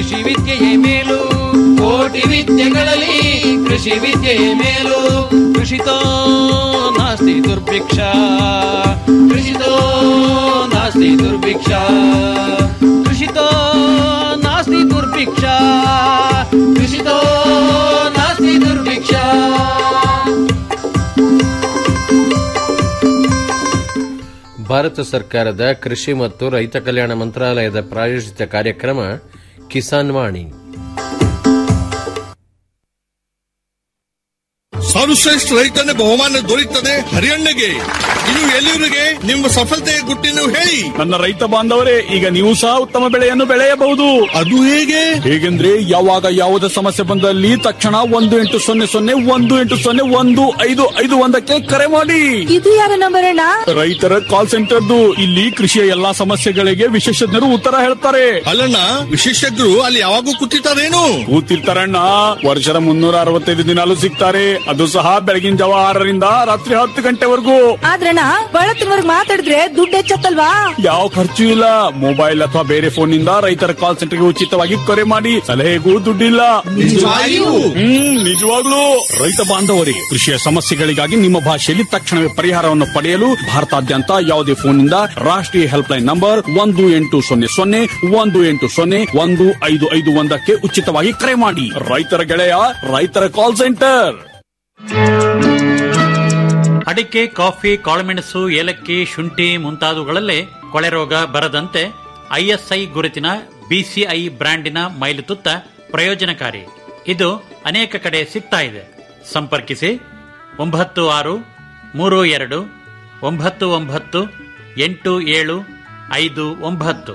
ಕೃಷಿ ವಿದ್ಯೆಯೇ ಮೇಲು ಕೋಟಿ ವಿದ್ಯೆಗಳಲ್ಲಿ ಕೃಷಿ ವಿದ್ಯೆಯೇ ಮೇಲು ಕೃಷಿತೋ ನಾಸ್ತಿ ದುರ್ಭಿಕ್ಷ ಕೃಷಿತೋ ನಾಸ್ತಿ ದುರ್ಭಿಕ್ಷ ಕೃಷಿತೋ ನಾಸ್ತಿ ದುರ್ಭಿಕ್ಷ ಕೃಷಿತೋ ನಾಸ್ತಿ ದುರ್ಭಿಕ್ಷ ಭಾರತ ಸರ್ಕಾರದ ಕೃಷಿ ಮತ್ತು ರೈತ ಕಲ್ಯಾಣ ಮಂತ್ರಾಲಯದ ಪ್ರಾಯೋಜಿತ ಕಾರ್ಯಕ್ರಮ ಕಿಸಾನ್ ವಾಣಿ ಸರ್ವಶ್ರೇಷ್ಠ ರೈತನ ಬಹುಮಾನ ದೊರೆಯುತ್ತದೆ ಹರಿಯಣ್ಣಗೆ ಇದು ಎಲ್ಲಿವರಿಗೆ ನಿಮ್ಮ ಸಫಲತೆಯ ಗುಟ್ಟಿನ ಹೇಳಿ ನನ್ನ ರೈತ ಬಾಂಧವರೇ ಈಗ ನೀವು ಸಹ ಉತ್ತಮ ಬೆಳೆಯನ್ನು ಬೆಳೆಯಬಹುದು ಅದು ಹೇಗೆ ಹೇಗೆಂದ್ರೆ ಯಾವಾಗ ಯಾವುದೇ ಸಮಸ್ಯೆ ಬಂದಲ್ಲಿ ತಕ್ಷಣ ಒಂದು ಎಂಟು ಸೊನ್ನೆ ಸೊನ್ನೆ ಒಂದು ಎಂಟು ಸೊನ್ನೆ ಒಂದು ಐದು ಐದು ಒಂದಕ್ಕೆ ಕರೆ ಮಾಡಿ ಇದು ಯಾರ ನಂಬರ್ ಅಣ್ಣ ರೈತರ ಕಾಲ್ ಸೆಂಟರ್ದು ಇಲ್ಲಿ ಕೃಷಿಯ ಎಲ್ಲಾ ಸಮಸ್ಯೆಗಳಿಗೆ ವಿಶೇಷಜ್ಞರು ಉತ್ತರ ಹೇಳ್ತಾರೆ ಅಲ್ಲಣ್ಣ ವಿಶೇಷಜ್ಞರು ಅಲ್ಲಿ ಯಾವಾಗೂ ಕೂತಿರ್ತಾರೇನು ಕೂತಿರ್ತಾರಣ್ಣ ವರ್ಷದ ಮುನ್ನೂರ ಅರವತ್ತೈದು ದಿನಾಲು ಸಿಗ್ತಾರೆ ಅದು ಸಹ ಬೆಳಗಿನ ಜಾವ ಆರರಿಂದ ರಾತ್ರಿ ಹತ್ತು ಗಂಟೆವರೆಗೂ ಆದ್ರಣ್ಣ ಬಳತ್ತಿನವರ್ಗ್ ಮಾತಾಡಿದ್ರೆ ದುಡ್ಡು ಹೆಚ್ಚತ್ತಲ್ವಾ ಯಾವ ಖರ್ಚು ಇಲ್ಲ ಮೊಬೈಲ್ ಅಥವಾ ಬೇರೆ ಫೋನ್ ನಿಂದ ರೈತರ ಕಾಲ್ ಸೆಂಟರ್ಗೆ ಉಚಿತವಾಗಿ ಕರೆ ಮಾಡಿ ಸಲಹೆಗೂ ದುಡ್ಡಿಲ್ಲ ನಿಜವಾಗಿಯೂ? ಹ್ಮ್ ನಿಜವಾಗ್ಲೂ ರೈತ ಬಾಂಧವರಿಗೆ ಕೃಷಿಯ ಸಮಸ್ಯೆಗಳಿಗಾಗಿ ನಿಮ್ಮ ಭಾಷೆಯಲ್ಲಿ ತಕ್ಷಣವೇ ಪರಿಹಾರವನ್ನು ಪಡೆಯಲು ಭಾರತಾದ್ಯಂತ ಯಾವುದೇ ಫೋನ್ನಿಂದ ರಾಷ್ಟ್ರೀಯ ಹೆಲ್ಪ್ ಲೈನ್ ನಂಬರ್ ಒಂದು ಎಂಟು ಸೊನ್ನೆ ಸೊನ್ನೆ ಒಂದು ಎಂಟು ಸೊನ್ನೆ ಒಂದು ಐದು ಐದು ಒಂದಕ್ಕೆ ಉಚಿತವಾಗಿ ಕರೆ ಮಾಡಿ ರೈತರ ಗೆಳೆಯ ರೈತರ ಕಾಲ್ ಸೆಂಟರ್ ಅಡಿಕೆ ಕಾಫಿ ಕಾಳುಮೆಣಸು ಏಲಕ್ಕಿ ಶುಂಠಿ ಮುಂತಾದವುಗಳಲ್ಲೇ ಕೊಳೆ ರೋಗ ಬರದಂತೆ ಐಎಸ್ಐ ಗುರುತಿನ ಬಿಸಿಐ ಬ್ರ್ಯಾಂಡಿನ ಮೈಲುತುತ್ತ ಪ್ರಯೋಜನಕಾರಿ ಇದು ಅನೇಕ ಕಡೆ ಸಿಗ್ತಾ ಇದೆ ಸಂಪರ್ಕಿಸಿ ಒಂಬತ್ತು ಆರು ಮೂರು ಎರಡು ಒಂಬತ್ತು ಒಂಬತ್ತು ಎಂಟು ಏಳು ಐದು ಒಂಬತ್ತು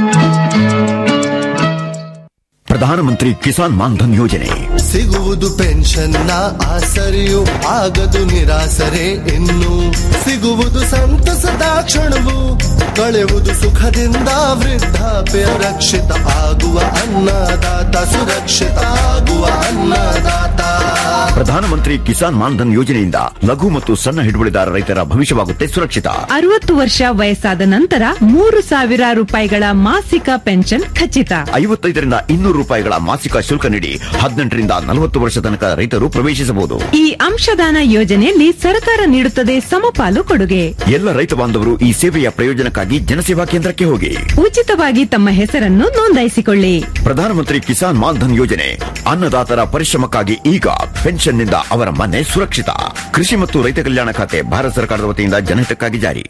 ಪ್ರಧಾನಮಂತ್ರಿ ಕಿಸಾನ್ ಮಾನ್ಧನ್ ಯೋಜನೆ ಸಿಗುವುದು ಪೆನ್ಷನ್ನ ಆಸರೆಯು ಆಗದು ನಿರಾಸರೆ ಇನ್ನು ಸಿಗುವುದು ಸಂತಸದ ಕ್ಷಣವು ಕಳೆಯುವುದು ಸುಖದಿಂದ ವೃದ್ಧಾಪ್ಯ ರಕ್ಷಿತ ಆಗುವ ಅನ್ನದಾತ ಸುರಕ್ಷಿತ ಆಗುವ ಅನ್ನದಾತ ಪ್ರಧಾನಮಂತ್ರಿ ಕಿಸಾನ್ ಮಾನ್ಧನ್ ಯೋಜನೆಯಿಂದ ಲಘು ಮತ್ತು ಸಣ್ಣ ಹಿಡುವಳಿದಾರ ರೈತರ ಭವಿಷ್ಯವಾಗುತ್ತೆ ಸುರಕ್ಷಿತ ಅರವತ್ತು ವರ್ಷ ವಯಸ್ಸಾದ ನಂತರ ಮೂರು ಸಾವಿರ ರೂಪಾಯಿಗಳ ಮಾಸಿಕ ಪೆನ್ಷನ್ ಖಚಿತ ಐವತ್ತೈದರಿಂದ ಇನ್ನೂರು ರೂಪಾಯಿಗಳ ಮಾಸಿಕ ಶುಲ್ಕ ನೀಡಿ ಹದಿನೆಂಟರಿಂದ ನಲವತ್ತು ವರ್ಷ ತನಕ ರೈತರು ಪ್ರವೇಶಿಸಬಹುದು ಈ ಅಂಶದಾನ ಯೋಜನೆಯಲ್ಲಿ ಸರ್ಕಾರ ನೀಡುತ್ತದೆ ಸಮಪಾಲು ಕೊಡುಗೆ ಎಲ್ಲ ರೈತ ಬಾಂಧವರು ಈ ಸೇವೆಯ ಪ್ರಯೋಜನಕ್ಕಾಗಿ ಜನಸೇವಾ ಕೇಂದ್ರಕ್ಕೆ ಹೋಗಿ ಉಚಿತವಾಗಿ ತಮ್ಮ ಹೆಸರನ್ನು ನೋಂದಾಯಿಸಿಕೊಳ್ಳಿ ಪ್ರಧಾನಮಂತ್ರಿ ಕಿಸಾನ್ ಮಾನ್ಧನ್ ಯೋಜನೆ ಅನ್ನದಾತರ ಪರಿಶ್ರಮಕ್ಕಾಗಿ ಈಗ ಪೆನ್ಷನ್ನಿಂದ ಅವರ ಮನೆ ಸುರಕ್ಷಿತ ಕೃಷಿ ಮತ್ತು ರೈತ ಕಲ್ಯಾಣ ಖಾತೆ ಭಾರತ ಸರ್ಕಾರದ ವತಿಯಿಂದ ಜನಹಿತಕ್ಕಾಗಿ ಜಾರಿ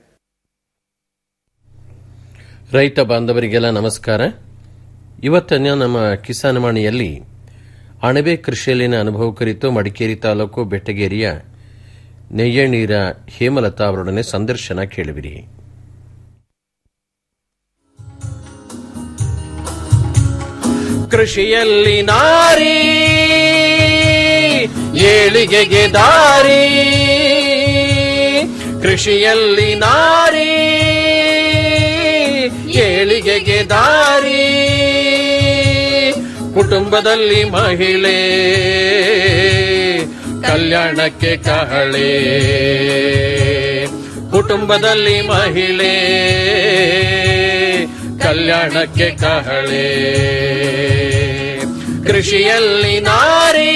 ರೈತ ಬಾಂಧವರಿಗೆಲ್ಲ ನಮಸ್ಕಾರ ಇವತ್ತಿನ ನಮ್ಮ ಕಿಸಾನ್ ವಾಣಿಯಲ್ಲಿ ಅಣಬೆ ಕೃಷಿಯಲ್ಲಿನ ಅನುಭವ ಕುರಿತು ಮಡಿಕೇರಿ ತಾಲೂಕು ಬೆಟ್ಟಗೇರಿಯ ನೆಯ್ಯಣೀರ ಹೇಮಲತಾ ಅವರೊಡನೆ ಸಂದರ್ಶನ ಕೇಳುವಿರಿ ಕೃಷಿಯಲ್ಲಿ ನಾರಿ ಏಳಿಗೆಗೆ ದಾರಿ ಕೃಷಿಯಲ್ಲಿ ನಾರಿ ಏಳಿಗೆಗೆ ದಾರಿ ಕುಟುಂಬದಲ್ಲಿ ಮಹಿಳೆ ಕಲ್ಯಾಣಕ್ಕೆ ಕಹಳೆ ಕುಟುಂಬದಲ್ಲಿ ಮಹಿಳೆ ಕಲ್ಯಾಣಕ್ಕೆ ಕಹಳೆ ಕೃಷಿಯಲ್ಲಿ ನಾರಿ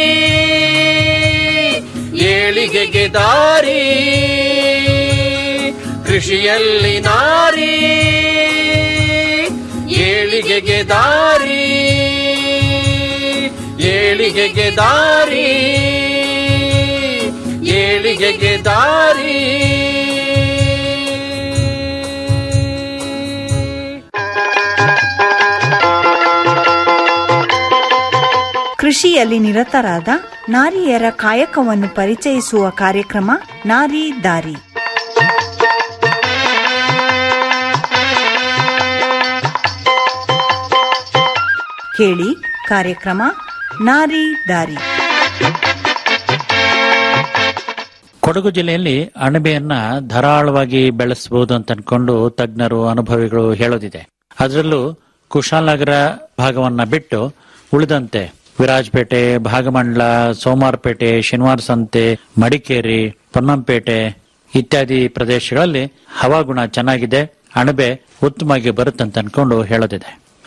ಏಳಿಗೆಗೆ ದಾರಿ ಕೃಷಿಯಲ್ಲಿ ನಾರಿ ಏಳಿಗೆಗೆ ದಾರಿ ಏಳಿಗೆಗೆ ದಾರಿ ಏಳಿಗೆಗೆ ದಾರಿ ಕೃಷಿಯಲ್ಲಿ ನಿರತರಾದ ನಾರಿಯರ ಕಾಯಕವನ್ನು ಪರಿಚಯಿಸುವ ಕಾರ್ಯಕ್ರಮ ನಾರಿ ದಾರಿ ಕೇಳಿ ಕಾರ್ಯಕ್ರಮ ನಾರಿ ದಾರಿ ಕೊಡಗು ಜಿಲ್ಲೆಯಲ್ಲಿ ಅಣಬೆಯನ್ನ ಧಾರಾಳವಾಗಿ ಬೆಳೆಸಬಹುದು ಅಂತ ಅನ್ಕೊಂಡು ತಜ್ಞರು ಅನುಭವಿಗಳು ಹೇಳೋದಿದೆ ಅದರಲ್ಲೂ ಕುಶಾಲನಗರ ಭಾಗವನ್ನ ಬಿಟ್ಟು ಉಳಿದಂತೆ ವಿರಾಜಪೇಟೆ ಭಾಗಮಂಡಲ ಸೋಮಾರಪೇಟೆ ಶನಿವಾರ ಸಂತೆ ಮಡಿಕೇರಿ ಪೊನ್ನಂಪೇಟೆ ಇತ್ಯಾದಿ ಪ್ರದೇಶಗಳಲ್ಲಿ ಹವಾಗುಣ ಚೆನ್ನಾಗಿದೆ ಅಣಬೆ ಉತ್ತಮವಾಗಿ ಬರುತ್ತಂತ ಅನ್ಕೊಂಡು ಹೇಳೋದಿದೆ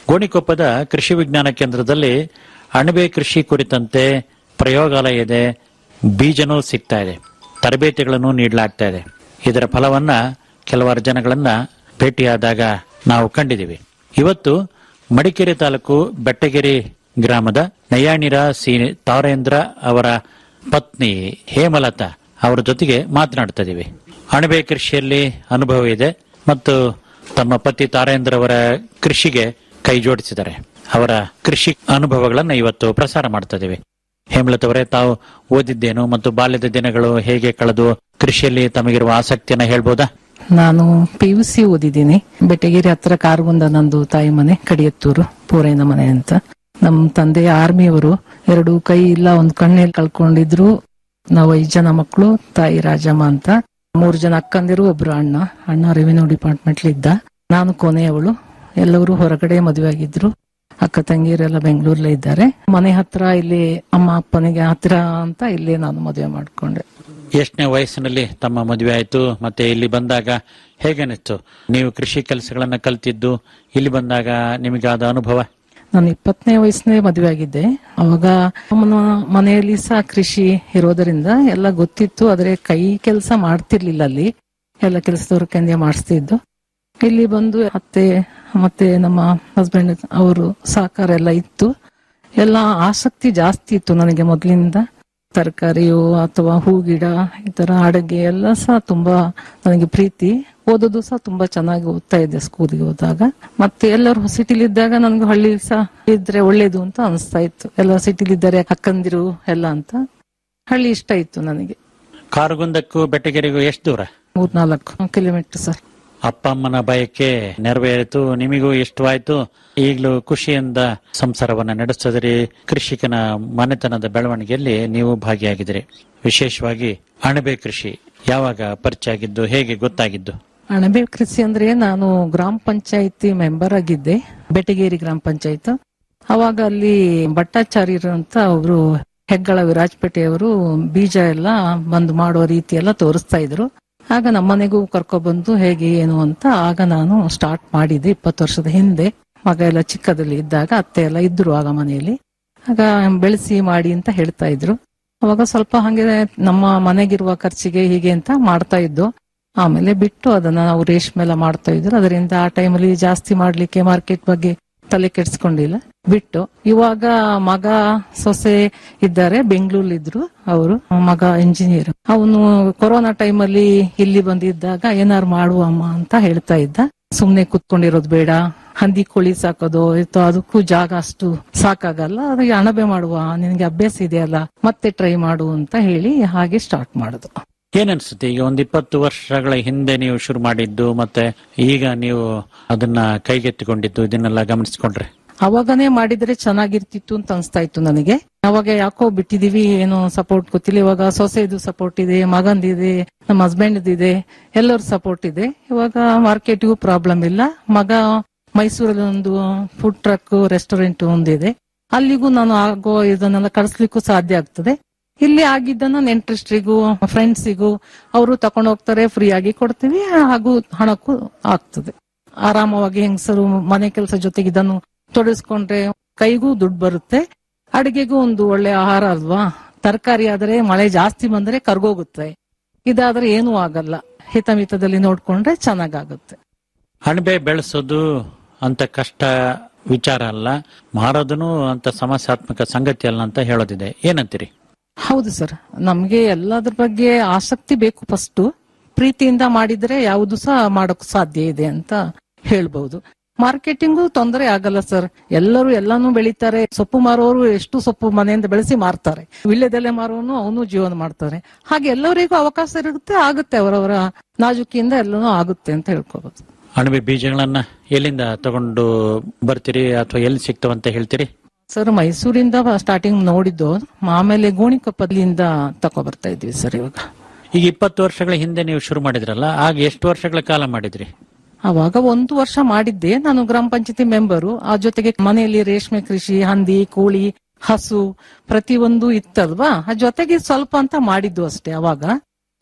ಗೋಣಿಕೊಪ್ಪದ ಕೃಷಿ ವಿಜ್ಞಾನ ಕೇಂದ್ರದಲ್ಲಿ ಅಣಬೆ ಕೃಷಿ ಕುರಿತಂತೆ ಪ್ರಯೋಗಾಲಯ ಇದೆ ಬೀಜನೂ ಸಿಗ್ತಾ ಇದೆ ತರಬೇತಿಗಳನ್ನು ನೀಡಲಾಗ್ತಾ ಇದೆ ಇದರ ಫಲವನ್ನ ಕೆಲವಾರು ಜನಗಳನ್ನ ಭೇಟಿಯಾದಾಗ ನಾವು ಕಂಡಿದ್ದೀವಿ ಇವತ್ತು ಮಡಿಕೇರಿ ತಾಲೂಕು ಬೆಟ್ಟಗೆರೆ ಗ್ರಾಮದ ನಯಾಣಿರ ಸಿ ತಾರೇಂದ್ರ ಅವರ ಪತ್ನಿ ಹೇಮಲತಾ ಅವರ ಜೊತೆಗೆ ಮಾತನಾಡ್ತಾ ಇದೀವಿ ಅಣಬೆ ಕೃಷಿಯಲ್ಲಿ ಅನುಭವ ಇದೆ ಮತ್ತು ತಮ್ಮ ಪತಿ ತಾರೇಂದ್ರ ಅವರ ಕೃಷಿಗೆ ಕೈ ಜೋಡಿಸಿದ್ದಾರೆ ಅವರ ಕೃಷಿ ಅನುಭವಗಳನ್ನ ಇವತ್ತು ಪ್ರಸಾರ ಮಾಡ್ತಾ ಇದೀವಿ ಹೇಮಲತ್ ಅವರೇ ತಾವು ಓದಿದ್ದೇನು ಮತ್ತು ಬಾಲ್ಯದ ದಿನಗಳು ಹೇಗೆ ಕಳೆದು ಕೃಷಿಯಲ್ಲಿ ತಮಗಿರುವ ಆಸಕ್ತಿಯನ್ನ ಹೇಳ್ಬೋದಾ ನಾನು ಪಿ ಯು ಸಿ ಓದಿದ್ದೀನಿ ಬೆಟಗೇರಿ ಹತ್ರ ಕಾರಗುಂದ ನಂದು ತಾಯಿ ಮನೆ ಕಡಿಯತ್ತೂರು ಪೂರೈನ ಮನೆ ಅಂತ ನಮ್ ತಂದೆ ಆರ್ಮಿಯವರು ಎರಡು ಕೈ ಇಲ್ಲ ಒಂದ್ ಕಣ್ಣಲ್ಲಿ ಕಳ್ಕೊಂಡಿದ್ರು ನಾವು ಐದ್ ಜನ ಮಕ್ಕಳು ತಾಯಿ ರಾಜಮ್ಮ ಅಂತ ಮೂರು ಜನ ಅಕ್ಕಂದಿರು ಒಬ್ರು ಅಣ್ಣ ಅಣ್ಣ ರೆವಿನ್ಯೂ ಡಿಪಾರ್ಟ್ಮೆಂಟ್ ಇದ್ದ ನಾನು ಕೊನೆಯವಳು ಎಲ್ಲರೂ ಹೊರಗಡೆ ಮದುವೆ ಆಗಿದ್ರು ಅಕ್ಕ ತಂಗಿಯರೆಲ್ಲ ಬೆಂಗಳೂರಲ್ಲೇ ಇದ್ದಾರೆ ಮನೆ ಹತ್ರ ಇಲ್ಲಿ ಅಮ್ಮ ಅಪ್ಪನಿಗೆ ಹತ್ರ ಅಂತ ಇಲ್ಲಿ ನಾನು ಮದುವೆ ಮಾಡ್ಕೊಂಡೆ ಎಷ್ಟನೇ ವಯಸ್ಸಿನಲ್ಲಿ ತಮ್ಮ ಮದುವೆ ಆಯ್ತು ಮತ್ತೆ ಇಲ್ಲಿ ಬಂದಾಗ ಹೇಗನಿತ್ತು ನೀವು ಕೃಷಿ ಕೆಲಸಗಳನ್ನ ಕಲ್ತಿದ್ದು ಇಲ್ಲಿ ಬಂದಾಗ ನಿಮಗಾದ ಅನುಭವ ನಾನು ಇಪ್ಪತ್ತನೇ ವಯಸ್ಸನೇ ಮದುವೆ ಆಗಿದ್ದೆ ಅವಾಗ ಅಮ್ಮನ ಮನೆಯಲ್ಲಿ ಸಹ ಕೃಷಿ ಇರೋದರಿಂದ ಎಲ್ಲ ಗೊತ್ತಿತ್ತು ಆದ್ರೆ ಕೈ ಕೆಲಸ ಮಾಡ್ತಿರ್ಲಿಲ್ಲ ಅಲ್ಲಿ ಎಲ್ಲ ಕೆಲಸದವ್ರ ಕೆಂದೆ ಮಾಡಿಸ್ತಿದ್ದು ಇಲ್ಲಿ ಬಂದು ಅತ್ತೆ ಮತ್ತೆ ನಮ್ಮ ಹಸ್ಬೆಂಡ್ ಅವರು ಸಹಕಾರ ಎಲ್ಲ ಇತ್ತು ಎಲ್ಲ ಆಸಕ್ತಿ ಜಾಸ್ತಿ ಇತ್ತು ನನಗೆ ಮೊದಲಿಂದ ತರಕಾರಿಯು ಅಥವಾ ಹೂ ಗಿಡ ಈ ತರ ಅಡುಗೆ ಎಲ್ಲ ಸಹ ತುಂಬಾ ನನಗೆ ಪ್ರೀತಿ ಓದೋದು ಸಹ ತುಂಬಾ ಚೆನ್ನಾಗಿ ಓದ್ತಾ ಇದ್ದೆ ಸ್ಕೂಲಿಗೆ ಹೋದಾಗ ಮತ್ತೆ ಎಲ್ಲರೂ ಸಿಟಿಲಿ ಇದ್ದಾಗ ನನಗೆ ಹಳ್ಳಿ ಸಹ ಇದ್ರೆ ಒಳ್ಳೇದು ಅಂತ ಅನಿಸ್ತಾ ಇತ್ತು ಎಲ್ಲ ಸಿಟಿಲಿ ಇದ್ದಾರೆ ಅಕ್ಕಂದಿರು ಎಲ್ಲ ಅಂತ ಹಳ್ಳಿ ಇಷ್ಟ ಇತ್ತು ನನಗೆ ಕಾರುಗುಂದಕ್ಕೂ ಬೆಟ್ಟಗೆರೆಗೂ ಎಷ್ಟು ದೂರ ಮೂರ್ನಾಲ್ಕು ಕಿಲೋಮೀಟರ್ ಸರ್ ಅಪ್ಪ ಅಮ್ಮನ ಬಯಕೆ ನೆರವೇರಿತು ನಿಮಗೂ ಇಷ್ಟವಾಯ್ತು ಈಗಲೂ ಖುಷಿಯಿಂದ ಸಂಸಾರವನ್ನ ನಡೆಸಿದ್ರಿ ಕೃಷಿಕನ ಮನೆತನದ ಬೆಳವಣಿಗೆಯಲ್ಲಿ ನೀವು ಭಾಗಿಯಾಗಿದ್ರಿ ವಿಶೇಷವಾಗಿ ಅಣಬೆ ಕೃಷಿ ಯಾವಾಗ ಪರಿಚಯ ಆಗಿದ್ದು ಹೇಗೆ ಗೊತ್ತಾಗಿದ್ದು ಅಣಬೆ ಕೃಷಿ ಅಂದ್ರೆ ನಾನು ಗ್ರಾಮ ಪಂಚಾಯತಿ ಮೆಂಬರ್ ಆಗಿದ್ದೆ ಬೆಟಗೇರಿ ಗ್ರಾಮ ಪಂಚಾಯತ್ ಅವಾಗ ಅಲ್ಲಿ ಭಟ್ಟಾಚಾರ್ಯರು ಅಂತ ಅವರು ಹೆಗ್ಗಳ ವಿರಾಜಪೇಟೆಯವರು ಬೀಜ ಎಲ್ಲ ಬಂದು ಮಾಡುವ ರೀತಿ ಎಲ್ಲ ತೋರಿಸ್ತಾ ಇದ್ರು ಆಗ ನಮ್ಮನೆಗೂ ಕರ್ಕೊಬಂದು ಹೇಗೆ ಏನು ಅಂತ ಆಗ ನಾನು ಸ್ಟಾರ್ಟ್ ಮಾಡಿದ್ದೆ ಇಪ್ಪತ್ತು ವರ್ಷದ ಹಿಂದೆ ಮಗ ಎಲ್ಲ ಚಿಕ್ಕದಲ್ಲಿ ಇದ್ದಾಗ ಅತ್ತೆ ಎಲ್ಲ ಇದ್ರು ಆಗ ಮನೆಯಲ್ಲಿ ಆಗ ಬೆಳೆಸಿ ಮಾಡಿ ಅಂತ ಹೇಳ್ತಾ ಇದ್ರು ಅವಾಗ ಸ್ವಲ್ಪ ಹಂಗೆ ನಮ್ಮ ಮನೆಗಿರುವ ಖರ್ಚಿಗೆ ಹೀಗೆ ಅಂತ ಮಾಡ್ತಾ ಇದ್ದು ಆಮೇಲೆ ಬಿಟ್ಟು ಅದನ್ನ ನಾವು ರೇಷ್ಮೆ ಎಲ್ಲ ಮಾಡ್ತಾ ಇದ್ರು ಅದರಿಂದ ಆ ಟೈಮಲ್ಲಿ ಜಾಸ್ತಿ ಮಾಡ್ಲಿಕ್ಕೆ ಮಾರ್ಕೆಟ್ ಬಗ್ಗೆ ತಲೆ ಕೆಡ್ಸ್ಕೊಂಡಿಲ್ಲ ಬಿಟ್ಟು ಇವಾಗ ಮಗ ಸೊಸೆ ಇದ್ದಾರೆ ಬೆಂಗಳೂರಲ್ಲಿ ಇದ್ರು ಅವರು ಮಗ ಇಂಜಿನಿಯರ್ ಅವನು ಕೊರೋನಾ ಟೈಮಲ್ಲಿ ಇಲ್ಲಿ ಬಂದಿದ್ದಾಗ ಏನಾರು ಮಾಡುವ ಅಮ್ಮ ಅಂತ ಹೇಳ್ತಾ ಇದ್ದ ಸುಮ್ನೆ ಕುತ್ಕೊಂಡಿರೋದು ಬೇಡ ಹಂದಿ ಕೋಳಿ ಸಾಕೋದು ಅಥವಾ ಅದಕ್ಕೂ ಜಾಗ ಅಷ್ಟು ಸಾಕಾಗಲ್ಲ ಅದಕ್ಕೆ ಅಣಬೆ ಮಾಡುವ ನಿನಗೆ ಅಭ್ಯಾಸ ಇದೆಯಲ್ಲ ಮತ್ತೆ ಟ್ರೈ ಮಾಡು ಅಂತ ಹೇಳಿ ಹಾಗೆ ಸ್ಟಾರ್ಟ್ ಮಾಡುದು ಏನನ್ಸುತ್ತೆ ಈಗ ಒಂದ್ ಇಪ್ಪತ್ತು ವರ್ಷಗಳ ಹಿಂದೆ ನೀವು ಶುರು ಮಾಡಿದ್ದು ಮತ್ತೆ ಈಗ ನೀವು ಅದನ್ನ ಕೈಗೆತ್ತಿಕೊಂಡಿದ್ದು ಇದನ್ನೆಲ್ಲ ಗಮನಿಸಿಕೊಂಡ್ರೆ ಅವಾಗನೇ ಮಾಡಿದ್ರೆ ಚೆನ್ನಾಗಿರ್ತಿತ್ತು ಅಂತ ಅನ್ಸ್ತಾ ಇತ್ತು ನನಗೆ ಅವಾಗ ಯಾಕೋ ಬಿಟ್ಟಿದೀವಿ ಏನೋ ಸಪೋರ್ಟ್ ಗೊತ್ತಿಲ್ಲ ಇವಾಗ ಸೊಸೆದು ಸಪೋರ್ಟ್ ಇದೆ ಮಗಂದಿದೆ ನಮ್ಮ ಹಸ್ಬೆಂಡ್ ಇದೆ ಎಲ್ಲರ ಸಪೋರ್ಟ್ ಇದೆ ಇವಾಗ ಮಾರ್ಕೆಟ್ಗೂ ಪ್ರಾಬ್ಲಮ್ ಇಲ್ಲ ಮಗ ಮೈಸೂರಲ್ಲಿ ಒಂದು ಫುಡ್ ಟ್ರಕ್ ರೆಸ್ಟೋರೆಂಟ್ ಒಂದಿದೆ ಅಲ್ಲಿಗೂ ನಾನು ಆಗೋ ಇದನ್ನೆಲ್ಲ ಕಳಿಸ್ಲಿಕ್ಕೂ ಸಾಧ್ಯ ಆಗ್ತದೆ ಇಲ್ಲಿ ಆಗಿದ್ದನ್ನ ನೆಂಟ್ರಿಸ್ಟ್ರಿಗೂ ಫ್ರೆಂಡ್ಸಿಗೂ ಅವರು ತಕೊಂಡು ಹೋಗ್ತಾರೆ ಫ್ರೀ ಆಗಿ ಕೊಡ್ತೀವಿ ಹಾಗೂ ಹಣಕ್ಕೂ ಆಗ್ತದೆ ಆರಾಮವಾಗಿ ಹೆಂಗಸರು ಮನೆ ಕೆಲಸ ಜೊತೆಗೆ ಇದನ್ನು ತೊಡಗಿಸ್ಕೊಂಡ್ರೆ ಕೈಗೂ ದುಡ್ಡು ಬರುತ್ತೆ ಅಡಿಗೆಗೂ ಒಂದು ಒಳ್ಳೆ ಆಹಾರ ಅಲ್ವಾ ತರಕಾರಿ ಆದ್ರೆ ಮಳೆ ಜಾಸ್ತಿ ಬಂದ್ರೆ ಕರ್ಗೋಗುತ್ತೆ ಇದಾದ್ರೆ ಏನೂ ಆಗಲ್ಲ ಹಿತಮಿತದಲ್ಲಿ ನೋಡ್ಕೊಂಡ್ರೆ ಚೆನ್ನಾಗಾಗುತ್ತೆ ಅಣಬೆ ಬೆಳೆಸೋದು ಅಂತ ಕಷ್ಟ ವಿಚಾರ ಅಲ್ಲ ಮಾರೋದನು ಅಂತ ಸಮಸ್ಯಾತ್ಮಕ ಸಂಗತಿ ಅಲ್ಲ ಅಂತ ಹೇಳೋದಿದೆ ಏನಂತೀರಿ ಹೌದು ಸರ್ ನಮ್ಗೆ ಎಲ್ಲದ್ರ ಬಗ್ಗೆ ಆಸಕ್ತಿ ಬೇಕು ಫಸ್ಟ್ ಪ್ರೀತಿಯಿಂದ ಮಾಡಿದ್ರೆ ಯಾವುದು ಸಹ ಮಾಡೋಕ್ ಸಾಧ್ಯ ಇದೆ ಅಂತ ಹೇಳ್ಬಹುದು ಮಾರ್ಕೆಟಿಂಗು ತೊಂದರೆ ಆಗಲ್ಲ ಸರ್ ಎಲ್ಲರೂ ಎಲ್ಲಾನು ಬೆಳಿತಾರೆ ಸೊಪ್ಪು ಮಾರೋರು ಎಷ್ಟು ಸೊಪ್ಪು ಮನೆಯಿಂದ ಬೆಳೆಸಿ ಮಾರ್ತಾರೆ ವಿಳ್ಯದೆಲೆ ಮಾರೋನು ಅವನು ಜೀವನ ಮಾಡ್ತಾರೆ ಹಾಗೆ ಎಲ್ಲರಿಗೂ ಅವಕಾಶ ಇರುತ್ತೆ ಆಗುತ್ತೆ ಅವರವರ ನಾಜುಕಿಯಿಂದ ಎಲ್ಲನೂ ಆಗುತ್ತೆ ಅಂತ ಹೇಳ್ಕೋಬಹುದು ಅಣಬೆ ಬೀಜಗಳನ್ನ ಎಲ್ಲಿಂದ ತಗೊಂಡು ಬರ್ತೀರಿ ಅಥವಾ ಎಲ್ಲಿ ಸಿಗ್ತವಂತ ಹೇಳ್ತೀರಿ ಸರ್ ಮೈಸೂರಿಂದ ಸ್ಟಾರ್ಟಿಂಗ್ ನೋಡಿದ್ದು ಆಮೇಲೆ ಗೋಣಿಕೊಪ್ಪಲಿಂದ ತಕೊ ಬರ್ತಾ ಇದ್ವಿ ಸರ್ ಇವಾಗ ಈಗ ಇಪ್ಪತ್ತು ವರ್ಷಗಳ ಹಿಂದೆ ನೀವು ಶುರು ಮಾಡಿದ್ರಲ್ಲ ಆಗ ಎಷ್ಟು ವರ್ಷಗಳ ಕಾಲ ಮಾಡಿದ್ರಿ ಅವಾಗ ಒಂದು ವರ್ಷ ಮಾಡಿದ್ದೆ ನಾನು ಗ್ರಾಮ ಪಂಚಾಯತಿ ಮೆಂಬರು ಆ ಜೊತೆಗೆ ಮನೆಯಲ್ಲಿ ರೇಷ್ಮೆ ಕೃಷಿ ಹಂದಿ ಕೋಳಿ ಹಸು ಪ್ರತಿಯೊಂದು ಇತ್ತಲ್ವಾ ಆ ಜೊತೆಗೆ ಸ್ವಲ್ಪ ಅಂತ ಮಾಡಿದ್ದು ಅಷ್ಟೇ ಅವಾಗ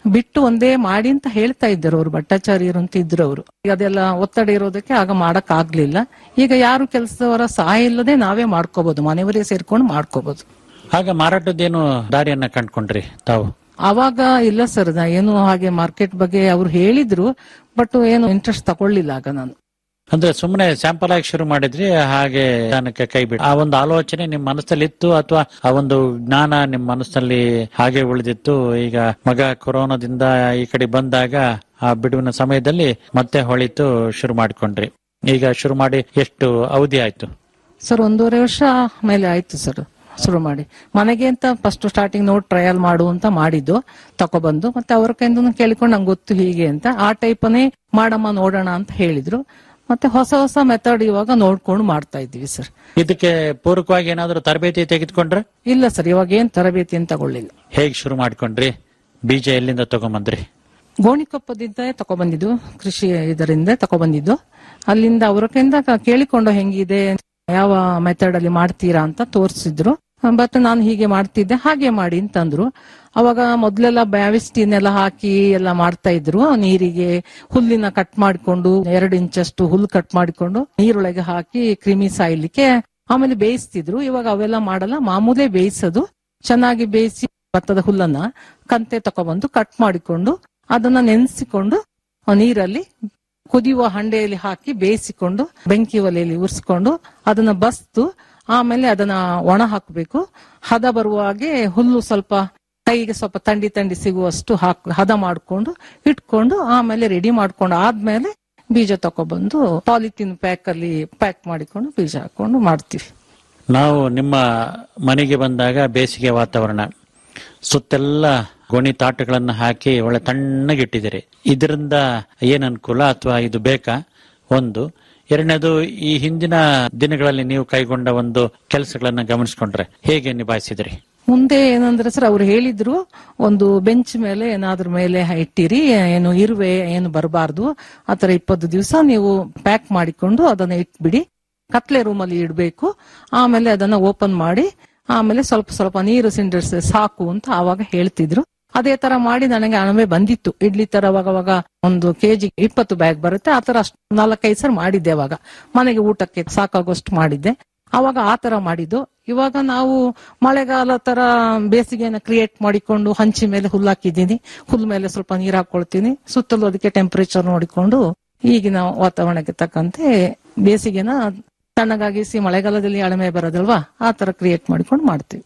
ಬಿಟ್ಟು ಒಂದೇ ಮಾಡಿ ಅಂತ ಹೇಳ್ತಾ ಇದ್ದರು ಅವರು ಭಟ್ಟಾಚಾರ್ಯರು ಅಂತ ಇದ್ರು ಅವರು ಅದೆಲ್ಲ ಒತ್ತಡ ಇರೋದಕ್ಕೆ ಆಗ ಮಾಡಕ್ ಆಗ್ಲಿಲ್ಲ ಈಗ ಯಾರು ಕೆಲಸದವರ ಸಹಾಯ ಇಲ್ಲದೆ ನಾವೇ ಮಾಡ್ಕೋಬಹುದು ಮನೆಯವರೇ ಸೇರ್ಕೊಂಡು ಮಾಡ್ಕೋಬಹುದು ಆಗ ಮಾರಾಟದ್ದೇನು ದಾರಿಯನ್ನ ಕಂಡ್ಕೊಂಡ್ರಿ ತಾವು ಅವಾಗ ಇಲ್ಲ ಸರ್ ನಾ ಏನು ಹಾಗೆ ಮಾರ್ಕೆಟ್ ಬಗ್ಗೆ ಅವ್ರು ಹೇಳಿದ್ರು ಬಟ್ ಏನು ಇಂಟ್ರೆಸ್ಟ್ ತಗೊಳ್ಳಿಲ್ಲ ಆಗ ನಾನು ಅಂದ್ರೆ ಸುಮ್ಮನೆ ಸ್ಯಾಂಪಲ್ ಆಗಿ ಶುರು ಮಾಡಿದ್ರಿ ಹಾಗೆ ನಿಧಾನಕ್ಕೆ ಕೈ ಬಿಡಿ ಆ ಒಂದು ಆಲೋಚನೆ ನಿಮ್ ಮನಸ್ಸಲ್ಲಿ ಇತ್ತು ಅಥವಾ ಆ ಒಂದು ಜ್ಞಾನ ನಿಮ್ ಮನಸ್ಸಲ್ಲಿ ಹಾಗೆ ಉಳಿದಿತ್ತು ಈಗ ಮಗ ಕೊರೋನಾದಿಂದ ಈ ಕಡೆ ಬಂದಾಗ ಆ ಬಿಡುವಿನ ಸಮಯದಲ್ಲಿ ಮತ್ತೆ ಹೊಳಿತು ಶುರು ಮಾಡ್ಕೊಂಡ್ರಿ ಈಗ ಶುರು ಮಾಡಿ ಎಷ್ಟು ಅವಧಿ ಆಯ್ತು ಸರ್ ಒಂದೂವರೆ ವರ್ಷ ಮೇಲೆ ಆಯ್ತು ಸರ್ ಶುರು ಮಾಡಿ ಮನೆಗೆ ಅಂತ ಫಸ್ಟ್ ಸ್ಟಾರ್ಟಿಂಗ್ ನೋಡಿ ಟ್ರಯಲ್ ಮಾಡು ಅಂತ ಮಾಡಿದ್ದು ತಕೊಬಂದು ಮತ್ತೆ ಅವ್ರ ಕೈಯಿಂದ ಕೇಳಿಕೊಂಡು ನಂಗೆ ಗೊತ್ತು ಹೀಗೆ ಅಂತ ಆ ಟೈಪನೇ ಮಾಡಮ್ಮ ನೋಡೋಣ ಅಂತ ಹೇಳಿದ್ರು ಮತ್ತೆ ಹೊಸ ಹೊಸ ಮೆಥಡ್ ಇವಾಗ ನೋಡ್ಕೊಂಡು ಮಾಡ್ತಾ ಇದ್ದೀವಿ ಸರ್ ಇದಕ್ಕೆ ಪೂರಕವಾಗಿ ಏನಾದ್ರು ತರಬೇತಿ ತೆಗೆದುಕೊಂಡ್ರೆ ಇಲ್ಲ ಸರ್ ಇವಾಗ ಏನ್ ತರಬೇತಿ ಅಂತ ತಗೊಳ್ಳಿಲ್ಲ ಹೇಗ್ ಶುರು ಮಾಡ್ಕೊಂಡ್ರಿ ಬೀಜ ಎಲ್ಲಿಂದ ತಗೊಂಬಂದ್ರಿ ಗೋಣಿಕೊಪ್ಪದಿಂದ ತಕೊಬಂದಿದ್ದು ಕೃಷಿ ಇದರಿಂದ ತಕೊಬಂದಿದ್ದು ಅಲ್ಲಿಂದ ಅವ್ರ ಕೈಯಿಂದ ಕ- ಕೇಳಿಕೊಂಡು ಹೆಂಗಿದೆ ಯಾವ ಮೆಥಡ್ ಅಲ್ಲಿ ಮಾಡ್ತೀರಾ ಅಂತ ತೋರಿಸಿದ್ರು ಬಟ್ ನಾನು ಹೀಗೆ ಮಾಡ್ತಿದ್ದೆ ಹಾಗೆ ಮಾಡಿ ಅಂತಂದ್ರು ಅವಾಗ ಮೊದ್ಲೆಲ್ಲ ಬ್ಯಾವಿಸ್ಟಿನೆಲ್ಲ ಹಾಕಿ ಎಲ್ಲ ಮಾಡ್ತಾ ಇದ್ರು ನೀರಿಗೆ ಹುಲ್ಲಿನ ಕಟ್ ಮಾಡಿಕೊಂಡು ಎರಡು ಇಂಚಷ್ಟು ಹುಲ್ಲು ಕಟ್ ಮಾಡಿಕೊಂಡು ನೀರೊಳಗೆ ಹಾಕಿ ಕ್ರಿಮಿ ಸಾಯ್ಲಿಕ್ಕೆ ಆಮೇಲೆ ಬೇಯಿಸ್ತಿದ್ರು ಇವಾಗ ಅವೆಲ್ಲ ಮಾಡಲ್ಲ ಮಾಮೂಲೇ ಬೇಯಿಸೋದು ಚೆನ್ನಾಗಿ ಬೇಯಿಸಿ ಭತ್ತದ ಹುಲ್ಲನ್ನ ಕಂತೆ ತಕೊಬಂದು ಕಟ್ ಮಾಡಿಕೊಂಡು ಅದನ್ನ ನೆನೆಸಿಕೊಂಡು ನೀರಲ್ಲಿ ಕುದಿಯುವ ಹಂಡೆಯಲ್ಲಿ ಹಾಕಿ ಬೇಯಿಸಿಕೊಂಡು ಬೆಂಕಿ ಒಲೆಯಲ್ಲಿ ಉರಿಸ್ಕೊಂಡು ಅದನ್ನ ಬಸ್ತು ಆಮೇಲೆ ಅದನ್ನ ಒಣ ಹಾಕಬೇಕು ಹದ ಬರುವ ಹಾಗೆ ಹುಲ್ಲು ಸ್ವಲ್ಪ ಕೈಗೆ ಸ್ವಲ್ಪ ತಂಡಿ ತಂಡಿ ಸಿಗುವಷ್ಟು ಹಾಕ್ ಹದ ಮಾಡ್ಕೊಂಡು ಇಟ್ಕೊಂಡು ಆಮೇಲೆ ರೆಡಿ ಮಾಡ್ಕೊಂಡು ಆದ್ಮೇಲೆ ಬೀಜ ತಕೊಬಂದು ಪಾಲಿಥಿನ್ ಪ್ಯಾಕ್ ಅಲ್ಲಿ ಪ್ಯಾಕ್ ಮಾಡಿಕೊಂಡು ಬೀಜ ಹಾಕೊಂಡು ಮಾಡ್ತೀವಿ ನಾವು ನಿಮ್ಮ ಮನೆಗೆ ಬಂದಾಗ ಬೇಸಿಗೆ ವಾತಾವರಣ ಸುತ್ತೆಲ್ಲ ಗೋಣಿ ತಾಟಗಳನ್ನ ಹಾಕಿ ಒಳ್ಳೆ ತಣ್ಣಗಿಟ್ಟಿದ್ದೀರಿ ಇದರಿಂದ ಏನ್ ಅನುಕೂಲ ಅಥವಾ ಇದು ಬೇಕಾ ಒಂದು ಎರಡನೇದು ಈ ಹಿಂದಿನ ದಿನಗಳಲ್ಲಿ ನೀವು ಕೈಗೊಂಡ ಒಂದು ಕೆಲಸಗಳನ್ನ ಗಮನಿಸ್ಕೊಂಡ್ರೆ ಹೇಗೆ ನಿಭಾಯಿಸಿದ್ರಿ ಮುಂದೆ ಏನಂದ್ರೆ ಸರ್ ಅವ್ರು ಹೇಳಿದ್ರು ಒಂದು ಬೆಂಚ್ ಮೇಲೆ ಏನಾದ್ರ ಮೇಲೆ ಇಟ್ಟಿರಿ ಏನು ಇರುವೆ ಏನು ಬರಬಾರ್ದು ಆತರ ಇಪ್ಪತ್ತು ದಿವಸ ನೀವು ಪ್ಯಾಕ್ ಮಾಡಿಕೊಂಡು ಅದನ್ನ ಇಟ್ಬಿಡಿ ಕತ್ಲೆ ರೂಮ್ ಅಲ್ಲಿ ಇಡ್ಬೇಕು ಆಮೇಲೆ ಅದನ್ನ ಓಪನ್ ಮಾಡಿ ಆಮೇಲೆ ಸ್ವಲ್ಪ ಸ್ವಲ್ಪ ನೀರು ಸಿಂಡರ್ಸ್ ಸಾಕು ಅಂತ ಆವಾಗ ಹೇಳ್ತಿದ್ರು ಅದೇ ತರ ಮಾಡಿ ನನಗೆ ಅಣಬೆ ಬಂದಿತ್ತು ಇಡ್ಲಿ ತರ ಅವಾಗ ಅವಾಗ ಒಂದು ಕೆಜಿ ಇಪ್ಪತ್ತು ಬ್ಯಾಗ್ ಬರುತ್ತೆ ಆತರ ಅಷ್ಟು ನಾಲ್ಕೈದು ಸರ್ ಮಾಡಿದ್ದೆ ಅವಾಗ ಮನೆಗೆ ಊಟಕ್ಕೆ ಸಾಕಾಗೋಷ್ಟು ಮಾಡಿದ್ದೆ ಅವಾಗ ಆ ತರ ಮಾಡಿದ್ದು ಇವಾಗ ನಾವು ಮಳೆಗಾಲ ತರ ಬೇಸಿಗೆನ ಕ್ರಿಯೇಟ್ ಮಾಡಿಕೊಂಡು ಹಂಚಿ ಮೇಲೆ ಹುಲ್ಲು ಹಾಕಿದ್ದೀನಿ ಹುಲ್ ಮೇಲೆ ಸ್ವಲ್ಪ ನೀರ್ ಹಾಕೊಳ್ತೀನಿ ಸುತ್ತಲೂ ಅದಕ್ಕೆ ಟೆಂಪರೇಚರ್ ನೋಡಿಕೊಂಡು ಈಗಿನ ವಾತಾವರಣಕ್ಕೆ ತಕ್ಕಂತೆ ಬೇಸಿಗೆನ ತಣ್ಣಗಾಗಿಸಿ ಮಳೆಗಾಲದಲ್ಲಿ ಅಳಮೆ ಬರೋದಲ್ವಾ ಆ ತರ ಕ್ರಿಯೇಟ್ ಮಾಡಿಕೊಂಡು ಮಾಡ್ತೀವಿ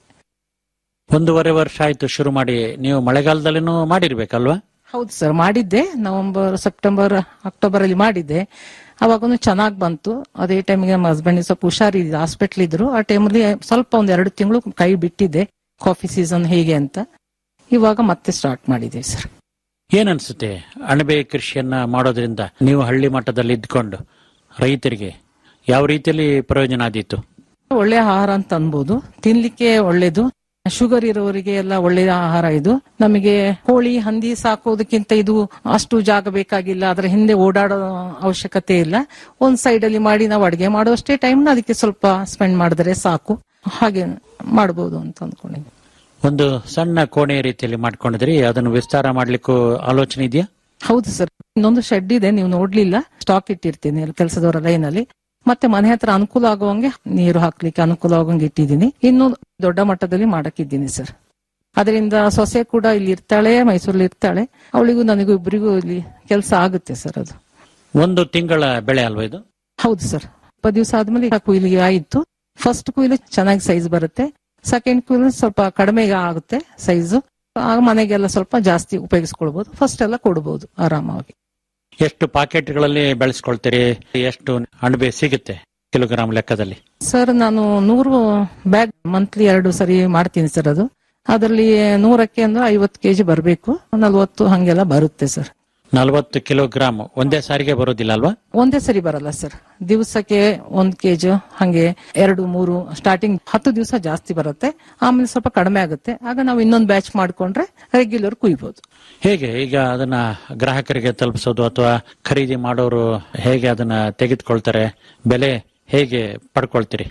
ಒಂದೂವರೆ ವರ್ಷ ಆಯ್ತು ಶುರು ಮಾಡಿ ನೀವು ಮಳೆಗಾಲದಲ್ಲಿನೂ ಮಾಡಿರ್ಬೇಕಲ್ವಾ ಹೌದು ಸರ್ ಮಾಡಿದ್ದೆ ನವೆಂಬರ್ ಸೆಪ್ಟೆಂಬರ್ ಅಕ್ಟೋಬರ್ ಅಲ್ಲಿ ಮಾಡಿದ್ದೆ ಅವಾಗೂ ಚೆನ್ನಾಗ್ ಬಂತು ಅದೇ ಟೈಮಿಗೆ ನಮ್ಮ ಹಸ್ಬೆಂಡ್ ಸ್ವಲ್ಪ ಹುಷಾರಿದ್ದು ಹಾಸ್ಪಿಟ್ಲ್ ಇದ್ರು ಆ ಟೈಮಲ್ಲಿ ಸ್ವಲ್ಪ ಒಂದ್ ಎರಡು ತಿಂಗಳು ಕೈ ಬಿಟ್ಟಿದ್ದೆ ಕಾಫಿ ಸೀಸನ್ ಹೇಗೆ ಅಂತ ಇವಾಗ ಮತ್ತೆ ಸ್ಟಾರ್ಟ್ ಮಾಡಿದ್ದೀವಿ ಸರ್ ಏನ್ ಅನ್ಸುತ್ತೆ ಅಣಬೆ ಕೃಷಿಯನ್ನ ಮಾಡೋದ್ರಿಂದ ನೀವು ಹಳ್ಳಿ ಮಟ್ಟದಲ್ಲಿ ಇದ್ಕೊಂಡು ರೈತರಿಗೆ ಯಾವ ರೀತಿಯಲ್ಲಿ ಪ್ರಯೋಜನ ಆದೀತು ಒಳ್ಳೆ ಆಹಾರ ಅಂತ ಅನ್ಬೋದು ತಿನ್ಲಿಕ್ಕೆ ಒಳ್ಳೇದು ಶುಗರ್ ಇರೋರಿಗೆ ಎಲ್ಲ ಒಳ್ಳೆಯ ಆಹಾರ ಇದು ನಮಗೆ ಕೋಳಿ ಹಂದಿ ಸಾಕೋದಕ್ಕಿಂತ ಇದು ಅಷ್ಟು ಜಾಗ ಬೇಕಾಗಿಲ್ಲ ಅದರ ಹಿಂದೆ ಓಡಾಡೋ ಅವಶ್ಯಕತೆ ಇಲ್ಲ ಒಂದ್ ಸೈಡ್ ಅಲ್ಲಿ ಮಾಡಿ ನಾವು ಅಡಿಗೆ ಮಾಡುವಷ್ಟೇ ಟೈಮ್ ಅದಕ್ಕೆ ಸ್ವಲ್ಪ ಸ್ಪೆಂಡ್ ಮಾಡಿದ್ರೆ ಸಾಕು ಹಾಗೆ ಮಾಡಬಹುದು ಅಂತ ಅಂದ್ಕೊಂಡಿದ್ದೀನಿ ಒಂದು ಸಣ್ಣ ಕೋಣೆಯ ರೀತಿಯಲ್ಲಿ ಮಾಡ್ಕೊಂಡಿದ್ರಿ ಅದನ್ನು ವಿಸ್ತಾರ ಮಾಡ್ಲಿಕ್ಕೂ ಆಲೋಚನೆ ಇದೆಯಾ ಹೌದು ಸರ್ ಇನ್ನೊಂದು ಶೆಡ್ ಇದೆ ನೀವು ನೋಡ್ಲಿಲ್ಲ ಸ್ಟಾಕ್ ಇಟ್ಟಿರ್ತೀನಿ ಅಲ್ಲಿ ಕೆಲಸದವರ ಲೈನ್ ಅಲ್ಲಿ ಮತ್ತೆ ಮನೆ ಹತ್ರ ಅನುಕೂಲ ಆಗುವಂಗೆ ನೀರು ಹಾಕ್ಲಿಕ್ಕೆ ಅನುಕೂಲ ಆಗುವಂಗೆ ಇಟ್ಟಿದ್ದೀನಿ ಇನ್ನು ದೊಡ್ಡ ಮಟ್ಟದಲ್ಲಿ ಮಾಡಕ್ಕಿದ್ದೀನಿ ಸರ್ ಅದರಿಂದ ಸೊಸೆ ಕೂಡ ಇಲ್ಲಿ ಇರ್ತಾಳೆ ಮೈಸೂರಲ್ಲಿ ಇರ್ತಾಳೆ ಅವಳಿಗೂ ನನಗೂ ಇಬ್ಬರಿಗೂ ಇಲ್ಲಿ ಕೆಲಸ ಆಗುತ್ತೆ ಸರ್ ಅದು ಒಂದು ತಿಂಗಳ ಬೆಳೆ ಅಲ್ವಾ ಇದು ಹೌದು ಸರ್ ಇಪ್ಪತ್ತು ದಿವಸ ಆದ್ಮೇಲೆ ಈಗ ಕುಯ್ಲಿಗೆ ಆಯಿತು ಫಸ್ಟ್ ಕುಯ್ಲು ಚೆನ್ನಾಗಿ ಸೈಜ್ ಬರುತ್ತೆ ಸೆಕೆಂಡ್ ಕುಯ್ಲು ಸ್ವಲ್ಪ ಕಡಿಮೆ ಆಗುತ್ತೆ ಸೈಜು ಆಗ ಮನೆಗೆಲ್ಲ ಸ್ವಲ್ಪ ಜಾಸ್ತಿ ಉಪಯೋಗಿಸ್ಕೊಳ್ಬಹುದು ಫಸ್ಟ್ ಎಲ್ಲ ಕೊಡ್ಬೋದು ಆರಾಮಾಗಿ ಎಷ್ಟು ಪಾಕೆಟ್ಗಳಲ್ಲಿ ಬೆಳೆಸ್ಕೊಳ್ತೀರಿ ಎಷ್ಟು ಅಣಬೆ ಸಿಗುತ್ತೆ ಕಿಲೋಗ್ರಾಮ್ ಲೆಕ್ಕದಲ್ಲಿ ಸರ್ ನಾನು ನೂರು ಬ್ಯಾಗ್ ಮಂತ್ಲಿ ಎರಡು ಸರಿ ಮಾಡ್ತೀನಿ ಸರ್ ಅದು ಅದರಲ್ಲಿ ನೂರಕ್ಕೆ ಅಂದ್ರೆ ಐವತ್ತು ಕೆಜಿ ಬರಬೇಕು ನಲ್ವತ್ತು ಹಂಗೆಲ್ಲ ಬರುತ್ತೆ ಸರ್ ನಲವತ್ತು ಕಿಲೋಗ್ರಾಮ್ ಒಂದೇ ಸಾರಿಗೆ ಬರೋದಿಲ್ಲ ಅಲ್ವಾ ಒಂದೇ ಸರಿ ಬರಲ್ಲ ಸರ್ ದಿವಸಕ್ಕೆ ಒಂದ್ ಕೆಜಿ ಹಂಗೆ ಎರಡು ಮೂರು ಸ್ಟಾರ್ಟಿಂಗ್ ಹತ್ತು ದಿವಸ ಜಾಸ್ತಿ ಬರುತ್ತೆ ಆಮೇಲೆ ಸ್ವಲ್ಪ ಕಡಿಮೆ ಆಗುತ್ತೆ ಆಗ ನಾವು ಇನ್ನೊಂದು ಬ್ಯಾಚ್ ಮಾಡ್ಕೊಂಡ್ರೆ ರೆಗ್ಯುಲರ್ ಕುಯ್ಬೋದು ಹೇಗೆ ಈಗ ಅದನ್ನ ಗ್ರಾಹಕರಿಗೆ ತಲುಪಿಸೋದು ಅಥವಾ ಖರೀದಿ ಮಾಡೋರು ಹೇಗೆ ಅದನ್ನ ತೆಗೆದುಕೊಳ್ತಾರೆ ಬೆಲೆ ಹೇಗೆ ಪಡ್ಕೊಳ್ತೀರಿ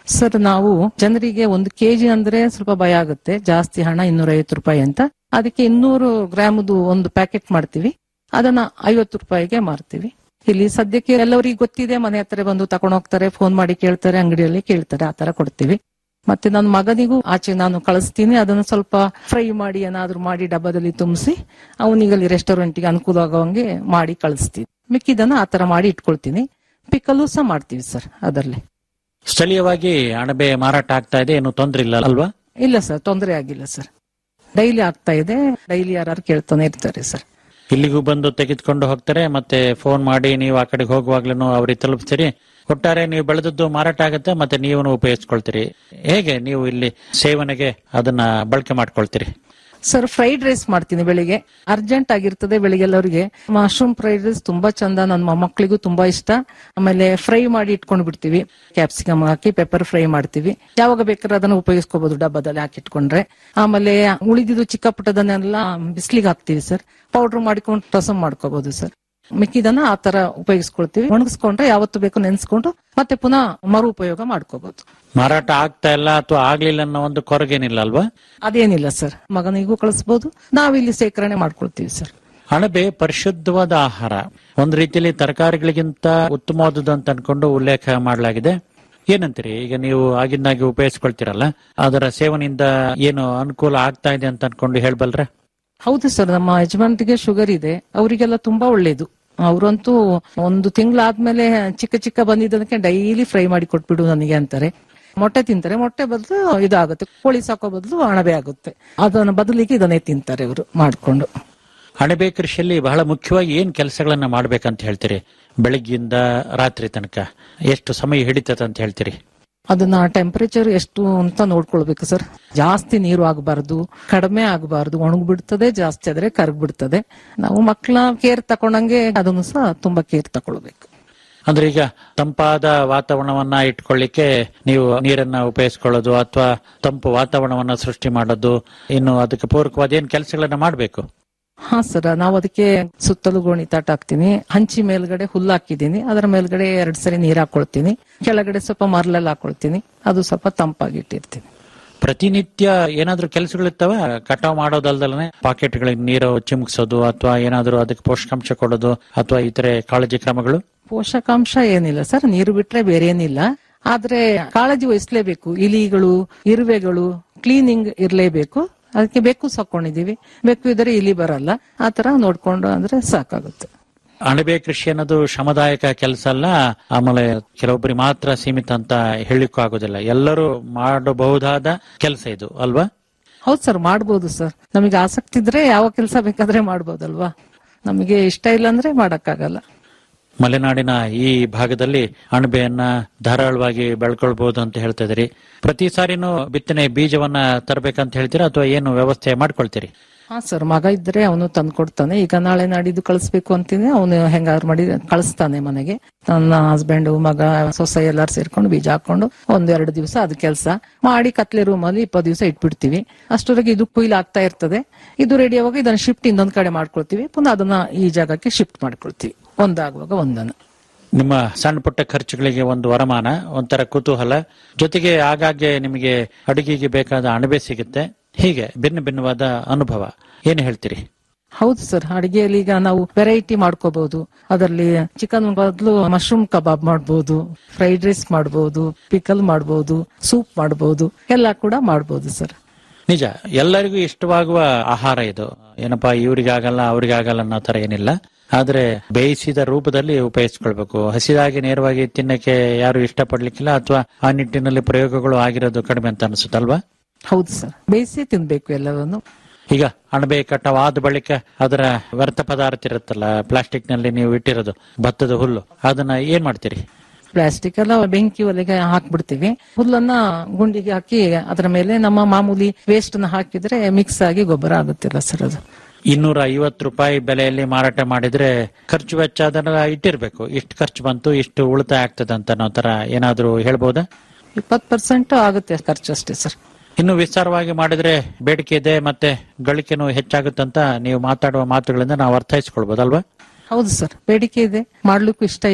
ಸರ್ ನಾವು ಜನರಿಗೆ ಒಂದು ಕೆಜಿ ಅಂದ್ರೆ ಸ್ವಲ್ಪ ಭಯ ಆಗುತ್ತೆ ಜಾಸ್ತಿ ಹಣ ಇನ್ನೂರ ಐವತ್ತು ರೂಪಾಯಿ ಅಂತ ಅದಕ್ಕೆ ಇನ್ನೂರು ಗ್ರಾಮದು ಒಂದು ಪ್ಯಾಕೆಟ್ ಮಾಡ್ತೀವಿ ಅದನ್ನ ಐವತ್ತು ರೂಪಾಯಿಗೆ ಮಾರ್ತೀವಿ ಇಲ್ಲಿ ಸದ್ಯಕ್ಕೆ ಎಲ್ಲರಿಗೂ ಗೊತ್ತಿದೆ ಮನೆ ಹತ್ರ ಬಂದು ತಗೊಂಡ್ ಹೋಗ್ತಾರೆ ಫೋನ್ ಮಾಡಿ ಕೇಳ್ತಾರೆ ಅಂಗಡಿಯಲ್ಲಿ ಕೇಳ್ತಾರೆ ಆತರ ಕೊಡ್ತೀವಿ ಮತ್ತೆ ನನ್ನ ಮಗನಿಗೂ ಆಚೆ ನಾನು ಕಳಿಸ್ತೀನಿ ಅದನ್ನ ಸ್ವಲ್ಪ ಫ್ರೈ ಮಾಡಿ ಏನಾದ್ರೂ ಮಾಡಿ ಡಬ್ಬದಲ್ಲಿ ತುಂಬಿಸಿ ಅವನಿಗಲ್ಲಿ ರೆಸ್ಟೋರೆಂಟ್ಗೆ ಅನುಕೂಲ ಆಗೋಂಗೆ ಮಾಡಿ ಕಳಿಸ್ತೀವಿ ಮಿಕ್ಕಿದನ್ನ ಆತರ ಮಾಡಿ ಇಟ್ಕೊಳ್ತೀನಿ ಪಿಕ್ಕಲು ಸಹ ಮಾಡ್ತೀವಿ ಸರ್ ಅದರಲ್ಲಿ ಸ್ಥಳೀಯವಾಗಿ ಅಣಬೆ ಮಾರಾಟ ಆಗ್ತಾ ಇದೆ ಏನು ತೊಂದ್ರೆ ಇಲ್ಲ ಅಲ್ವಾ ಇಲ್ಲ ಸರ್ ತೊಂದರೆ ಆಗಿಲ್ಲ ಸರ್ ಡೈಲಿ ಆಗ್ತಾ ಇದೆ ಡೈಲಿ ಯಾರು ಕೇಳ್ತಾನೆ ಇರ್ತಾರೆ ಸರ್ ಇಲ್ಲಿಗೂ ಬಂದು ತೆಗೆದುಕೊಂಡು ಹೋಗ್ತಾರೆ ಮತ್ತೆ ಫೋನ್ ಮಾಡಿ ನೀವು ಆ ಕಡೆಗೆ ಹೋಗುವಾಗ್ಲೂ ಅವ್ರಿಗೆ ತಲುಪಿಸ್ತೀರಿ ಒಟ್ಟಾರೆ ನೀವು ಬೆಳೆದದ್ದು ಮಾರಾಟ ಆಗುತ್ತೆ ಮತ್ತೆ ನೀವು ಉಪಯೋಗಿಸ್ಕೊಳ್ತೀರಿ ಹೇಗೆ ನೀವು ಇಲ್ಲಿ ಸೇವನೆಗೆ ಅದನ್ನ ಬಳಕೆ ಮಾಡ್ಕೊಳ್ತೀರಿ ಸರ್ ಫ್ರೈಡ್ ರೈಸ್ ಮಾಡ್ತೀನಿ ಬೆಳಿಗ್ಗೆ ಅರ್ಜೆಂಟ್ ಆಗಿರ್ತದೆ ಬೆಳಿಗ್ಗೆ ಎಲ್ಲರಿಗೆ ಮಶ್ರೂಮ್ ಫ್ರೈಡ್ ರೈಸ್ ತುಂಬಾ ಚಂದ ನನ್ನ ಮೊಮ್ಮಕ್ಕಳಿಗೂ ತುಂಬಾ ಇಷ್ಟ ಆಮೇಲೆ ಫ್ರೈ ಮಾಡಿ ಇಟ್ಕೊಂಡು ಬಿಡ್ತೀವಿ ಕ್ಯಾಪ್ಸಿಕಮ್ ಹಾಕಿ ಪೆಪ್ಪರ್ ಫ್ರೈ ಮಾಡ್ತೀವಿ ಯಾವಾಗ ಬೇಕಾದ್ರೆ ಅದನ್ನ ಉಪಯೋಗಿಸ್ಕೋಬಹುದು ಡಬ್ಬದಲ್ಲಿ ಹಾಕಿ ಇಟ್ಕೊಂಡ್ರೆ ಆಮೇಲೆ ಉಳಿದಿದ್ದು ಚಿಕ್ಕ ಪುಟ್ಟದನ್ನೆಲ್ಲ ಬಿಸಿಲಿಗೆ ಹಾಕ್ತಿವಿ ಸರ್ ಪೌಡರ್ ಮಾಡಿಕೊಂಡು ರಸಂ ಮಾಡ್ಕೋಬಹುದು ಸರ್ ಮಿಕ್ಕಿದನ್ನ ಆ ತರ ಉಪಯೋಗಿಸ್ಕೊಳ್ತೀವಿ ಒಣಗಿಸ್ಕೊಂಡ್ರೆ ಯಾವತ್ತು ಬೇಕು ನೆನ್ಸ್ಕೊಂಡು ಮತ್ತೆ ಪುನಃ ಮರು ಉಪಯೋಗ ಮಾಡ್ಕೋಬಹುದು ಮಾರಾಟ ಆಗ್ತಾ ಇಲ್ಲ ಅಥವಾ ಆಗ್ಲಿಲ್ಲ ಅನ್ನೋ ಒಂದು ಕೊರಗೇನಿಲ್ಲ ಅಲ್ವಾ ಅದೇನಿಲ್ಲ ಸರ್ ಮಗನಿಗೂ ಕಳಿಸ್ಬೋದು ನಾವಿಲ್ಲಿ ಸೇಕರಣೆ ಮಾಡ್ಕೊಳ್ತೀವಿ ಸರ್ ಅಣಬೆ ಪರಿಶುದ್ಧವಾದ ಆಹಾರ ಒಂದು ರೀತಿಯಲ್ಲಿ ತರಕಾರಿಗಳಿಗಿಂತ ಉತ್ತಮವಾದದ್ದು ಅಂತ ಅನ್ಕೊಂಡು ಉಲ್ಲೇಖ ಮಾಡಲಾಗಿದೆ ಏನಂತೀರಿ ಈಗ ನೀವು ಆಗಿಂದಾಗಿ ಉಪಯೋಗಿಸ್ಕೊಳ್ತೀರಲ್ಲ ಅದರ ಸೇವನೆಯಿಂದ ಏನು ಅನುಕೂಲ ಆಗ್ತಾ ಇದೆ ಅಂತ ಅನ್ಕೊಂಡು ಹೇಳ್ಬಲ್ರ ಹೌದು ಸರ್ ನಮ್ಮ ಯಜಮಾನ್ರಿಗೆ ಶುಗರ್ ಇದೆ ಅವರಿಗೆಲ್ಲ ತುಂಬಾ ಒಳ್ಳೇದು ಅವರಂತೂ ಒಂದು ತಿಂಗಳಾದ್ಮೇಲೆ ಚಿಕ್ಕ ಚಿಕ್ಕ ಬಂದಿದ್ದಕ್ಕೆ ಡೈಲಿ ಫ್ರೈ ಮಾಡಿ ಕೊಟ್ಬಿಡು ನನಗೆ ಅಂತಾರೆ ಮೊಟ್ಟೆ ತಿಂತಾರೆ ಮೊಟ್ಟೆ ಬದಲು ಇದಾಗುತ್ತೆ ಕೋಳಿ ಸಾಕೋ ಬದಲು ಅಣಬೆ ಆಗುತ್ತೆ ಅದನ್ನ ಬದಲಿಗೆ ಇದನ್ನೇ ತಿಂತಾರೆ ಅವರು ಮಾಡ್ಕೊಂಡು ಅಣಬೆ ಕೃಷಿಯಲ್ಲಿ ಬಹಳ ಮುಖ್ಯವಾಗಿ ಏನ್ ಕೆಲಸಗಳನ್ನ ಮಾಡ್ಬೇಕಂತ ಹೇಳ್ತೀರಿ ಬೆಳಗ್ಗಿಂದ ರಾತ್ರಿ ತನಕ ಎಷ್ಟು ಸಮಯ ಹಿಡಿತದ ಅಂತ ಹೇಳ್ತೀರಿ ಅದನ್ನ ಟೆಂಪರೇಚರ್ ಎಷ್ಟು ಅಂತ ನೋಡ್ಕೊಳ್ಬೇಕು ಸರ್ ಜಾಸ್ತಿ ನೀರು ಆಗಬಾರ್ದು ಕಡಿಮೆ ಆಗಬಾರ್ದು ಒಣಗ್ಬಿಡ್ತದೆ ಜಾಸ್ತಿ ಆದ್ರೆ ಕರ್ಗ್ಬಿಡ್ತದೆ ನಾವು ಮಕ್ಕಳ ಕೇರ್ ತಕೊಂಡಂಗೆ ಅದನ್ನು ಸಹ ತುಂಬಾ ಕೇರ್ ತಕೊಳ್ಬೇಕು ಅಂದ್ರೆ ಈಗ ತಂಪಾದ ವಾತಾವರಣವನ್ನ ಇಟ್ಕೊಳ್ಳಿಕ್ಕೆ ನೀವು ನೀರನ್ನ ಉಪಯೋಗಿಸ್ಕೊಳ್ಳೋದು ಅಥವಾ ತಂಪು ವಾತಾವರಣವನ್ನ ಸೃಷ್ಟಿ ಮಾಡೋದು ಇನ್ನು ಅದಕ್ಕೆ ಪೂರಕವಾದ ಏನ್ ಕೆಲಸಗಳನ್ನ ಮಾಡಬೇಕು ಹಾ ಸರ್ ನಾವು ಅದಕ್ಕೆ ಸುತ್ತಲೂ ಗೋಣಿ ತಾಟ ಹಾಕ್ತೀನಿ ಹಂಚಿ ಮೇಲ್ಗಡೆ ಹುಲ್ಲು ಹಾಕಿದ್ದೀನಿ ಅದರ ಮೇಲ್ಗಡೆ ಎರಡ್ ಸರಿ ನೀರ್ ಹಾಕೊಳ್ತೀನಿ ಕೆಳಗಡೆ ಸ್ವಲ್ಪ ಮರಳೆಲ್ಲ ಹಾಕೊಳ್ತೀನಿ ಅದು ಸ್ವಲ್ಪ ತಂಪಾಗಿ ಇಟ್ಟಿರ್ತೀನಿ ಪ್ರತಿನಿತ್ಯ ಏನಾದ್ರೂ ಕೆಲಸಗಳಿರ್ತಾವ ಕಟಾವ್ ಮಾಡೋದಲ್ದಲನೆ ಪಾಕೆಟ್ಗಳಿಗೆ ನೀರು ಚಿಮುಕ್ಸೋದು ಅಥವಾ ಏನಾದ್ರೂ ಅದಕ್ಕೆ ಪೋಷಕಾಂಶ ಕೊಡೋದು ಅಥವಾ ಇತರೆ ಕಾಳಜಿ ಕ್ರಮಗಳು ಪೋಷಕಾಂಶ ಏನಿಲ್ಲ ಸರ್ ನೀರು ಬಿಟ್ರೆ ಬೇರೆ ಏನಿಲ್ಲ ಆದ್ರೆ ಕಾಳಜಿ ವಹಿಸ್ಲೇಬೇಕು ಇಲಿಗಳು ಇರುವೆಗಳು ಕ್ಲೀನಿಂಗ್ ಇರ್ಲೇಬೇಕು ಅದಕ್ಕೆ ಬೆಕ್ಕು ಸಾಕೊಂಡಿದೀವಿ ಬೆಕ್ಕು ಇದ್ರೆ ಇಲಿ ಬರಲ್ಲ ಆತರ ನೋಡ್ಕೊಂಡು ಅಂದ್ರೆ ಸಾಕಾಗುತ್ತೆ ಅಣಬೆ ಕೃಷಿ ಅನ್ನೋದು ಶ್ರಮದಾಯಕ ಕೆಲಸ ಅಲ್ಲ ಆಮೇಲೆ ಕೆಲವೊಬ್ಬರಿಗೆ ಮಾತ್ರ ಸೀಮಿತ ಅಂತ ಹೇಳಿಕ್ಕೂ ಆಗೋದಿಲ್ಲ ಎಲ್ಲರೂ ಮಾಡಬಹುದಾದ ಕೆಲಸ ಇದು ಅಲ್ವಾ ಹೌದು ಸರ್ ಮಾಡ್ಬೋದು ಸರ್ ನಮಗೆ ಆಸಕ್ತಿ ಇದ್ರೆ ಯಾವ ಕೆಲಸ ಬೇಕಾದ್ರೆ ಮಾಡ್ಬೋದಲ್ವಾ ನಮಗೆ ಇಷ್ಟ ಇಲ್ಲ ಅಂದ್ರೆ ಮಾಡಕ್ಕಾಗಲ್ಲ ಮಲೆನಾಡಿನ ಈ ಭಾಗದಲ್ಲಿ ಅಣಬೆಯನ್ನ ಧಾರಾಳವಾಗಿ ಬೆಳ್ಕೊಳ್ಬಹುದು ಅಂತ ಹೇಳ್ತಾ ಇದ್ರಿ ಪ್ರತಿ ಸಾರಿನೂ ಬಿತ್ತನೆ ಬೀಜವನ್ನ ತರಬೇಕಂತ ಹೇಳ್ತೀರಾ ಅಥವಾ ಏನು ವ್ಯವಸ್ಥೆ ಮಾಡ್ಕೊಳ್ತೀರಿ ಹಾ ಸರ್ ಮಗ ಇದ್ರೆ ಅವನು ತಂದು ಕೊಡ್ತಾನೆ ಈಗ ನಾಳೆ ನಾಡಿದ್ದು ಕಳಿಸ್ಬೇಕು ಅಂತೀನಿ ಅವನು ಹೆಂಗಾದ್ರು ಮಾಡಿ ಕಳಿಸ್ತಾನೆ ಮನೆಗೆ ನನ್ನ ಹಸ್ಬೆಂಡ್ ಮಗ ಸೊಸೆ ಎಲ್ಲಾರು ಸೇರ್ಕೊಂಡು ಬೀಜ ಹಾಕೊಂಡು ಒಂದೆರಡು ದಿವಸ ಅದ್ ಕೆಲಸ ಮಾಡಿ ಕತ್ಲೆ ರೂಮ್ ಅಲ್ಲಿ ಇಪ್ಪತ್ತು ದಿವಸ ಇಟ್ಬಿಡ್ತೀವಿ ಅಷ್ಟೊಳಗೆ ಇದು ಕುಯ್ಲ್ ಆಗ್ತಾ ಇರ್ತದೆ ಇದು ರೆಡಿ ಆಗುವಾಗ ಇದನ್ನ ಶಿಫ್ಟ್ ಇನ್ನೊಂದ್ ಕಡೆ ಮಾಡ್ಕೊಳ್ತೀವಿ ಪುನಃ ಅದನ್ನ ಈ ಜಾಗಕ್ಕೆ ಶಿಫ್ಟ್ ಮಾಡ್ಕೊಳ್ತೀವಿ ಒಂದಾಗುವಾಗ ಒಂದನ್ನು ನಿಮ್ಮ ಸಣ್ಣ ಪುಟ್ಟ ಖರ್ಚುಗಳಿಗೆ ಒಂದು ವರಮಾನ ಒಂಥರ ಕುತೂಹಲ ಜೊತೆಗೆ ಆಗಾಗ್ಗೆ ನಿಮಗೆ ಅಡುಗೆಗೆ ಬೇಕಾದ ಅಣಬೆ ಸಿಗುತ್ತೆ ಹೀಗೆ ಭಿನ್ನ ಭಿನ್ನವಾದ ಅನುಭವ ಏನು ಹೇಳ್ತೀರಿ ಹೌದು ಸರ್ ಅಡಿಗೆಯಲ್ಲಿ ಈಗ ನಾವು ವೆರೈಟಿ ಮಾಡ್ಕೋಬಹುದು ಅದರಲ್ಲಿ ಚಿಕನ್ ಬದಲು ಮಶ್ರೂಮ್ ಕಬಾಬ್ ಮಾಡಬಹುದು ಫ್ರೈಡ್ ರೈಸ್ ಮಾಡಬಹುದು ಪಿಕಲ್ ಮಾಡಬಹುದು ಸೂಪ್ ಮಾಡಬಹುದು ಎಲ್ಲ ಕೂಡ ಮಾಡಬಹುದು ಸರ್ ನಿಜ ಎಲ್ಲರಿಗೂ ಇಷ್ಟವಾಗುವ ಆಹಾರ ಇದು ಏನಪ್ಪಾ ಇವರಿಗಾಗಲ್ಲ ಅವರಿಗಾಗಲ್ಲ ಅನ್ನೋ ತರ ಏನಿಲ್ಲ ಆದ್ರೆ ಬೇಯಿಸಿದ ರೂಪದಲ್ಲಿ ಉಪಯೋಗಿಸ್ಕೊಳ್ಬೇಕು ಹಸಿದಾಗಿ ನೇರವಾಗಿ ತಿನ್ನಕ್ಕೆ ಯಾರು ಇಷ್ಟಪಡ್ಲಿಕ್ಕಿಲ್ಲ ಅಥವಾ ಆ ನಿಟ್ಟಿನಲ್ಲಿ ಪ್ರಯೋಗಗಳು ಆಗಿರೋದು ಕಡಿಮೆ ಅಂತ ಅನಿಸುತ್ತಲ್ವಾ ಹೌದು ಸರ್ ಬೇಯಿಸಿ ತಿನ್ಬೇಕು ಎಲ್ಲವನ್ನು ಈಗ ಅಣಬೆ ಕಟಾವಾದ ಬಳಿಕ ಅದರ ವ್ಯರ್ಥ ಪದಾರ್ಥ ಇರುತ್ತಲ್ಲ ಪ್ಲಾಸ್ಟಿಕ್ ನಲ್ಲಿ ನೀವು ಇಟ್ಟಿರೋದು ಭತ್ತದ ಹುಲ್ಲು ಅದನ್ನ ಏನ್ ಮಾಡ್ತೀರಿ ಪ್ಲಾಸ್ಟಿಕ್ ಎಲ್ಲ ಬೆಂಕಿ ಒಲೆಗೆ ಹಾಕ್ಬಿಡ್ತೀವಿ ಹುಲ್ಲನ್ನ ಗುಂಡಿಗೆ ಹಾಕಿ ಅದರ ಮೇಲೆ ನಮ್ಮ ಮಾಮೂಲಿ ವೇಸ್ಟ್ ನ ಹಾಕಿದ್ರೆ ಮಿಕ್ಸ್ ಆಗಿ ಗೊಬ್ಬರ ಆಗುತ್ತಿಲ್ಲ ಸರ್ ಅದು ಇನ್ನೂರ ಐವತ್ತು ರೂಪಾಯಿ ಬೆಲೆಯಲ್ಲಿ ಮಾರಾಟ ಮಾಡಿದ್ರೆ ಖರ್ಚು ವೆಚ್ಚ ಅದನ್ನ ಇಟ್ಟಿರ್ಬೇಕು ಇಷ್ಟು ಖರ್ಚು ಬಂತು ಇಷ್ಟು ಉಳಿತಾಯ ಆಗ್ತದೆ ಅಂತ ಅನ್ನೋ ತರ ಏನಾದ್ರೂ ಹೇಳ್ಬೋದಾ ಇಪ್ಪತ್ತು ಪರ್ಸೆಂಟ್ ಆಗುತ್ತೆ ಖರ್ಚು ಅಷ್ಟೇ ಸರ್ ಇನ್ನು ವಿಸ್ತಾರವಾಗಿ ಮಾಡಿದ್ರೆ ಬೇಡಿಕೆ ಇದೆ ಮತ್ತೆ ಗಳಿಕೆನೂ ಹೆಚ್ಚಾಗುತ್ತಂತ ನೀವು ಮಾತಾಡುವ ಮಾತುಗಳಿಂದ ನಾವು ಅರ್ಥೈಸ್ಕೊಳ್ಬೋದಲ್ವಾ ಹೌದು ಸರ್ ಬೇಡಿಕೆ ಇದೆ ಮಾಡ್ಲಿಕ್ಕೂ ಇಷ್ಟ ಇದೆ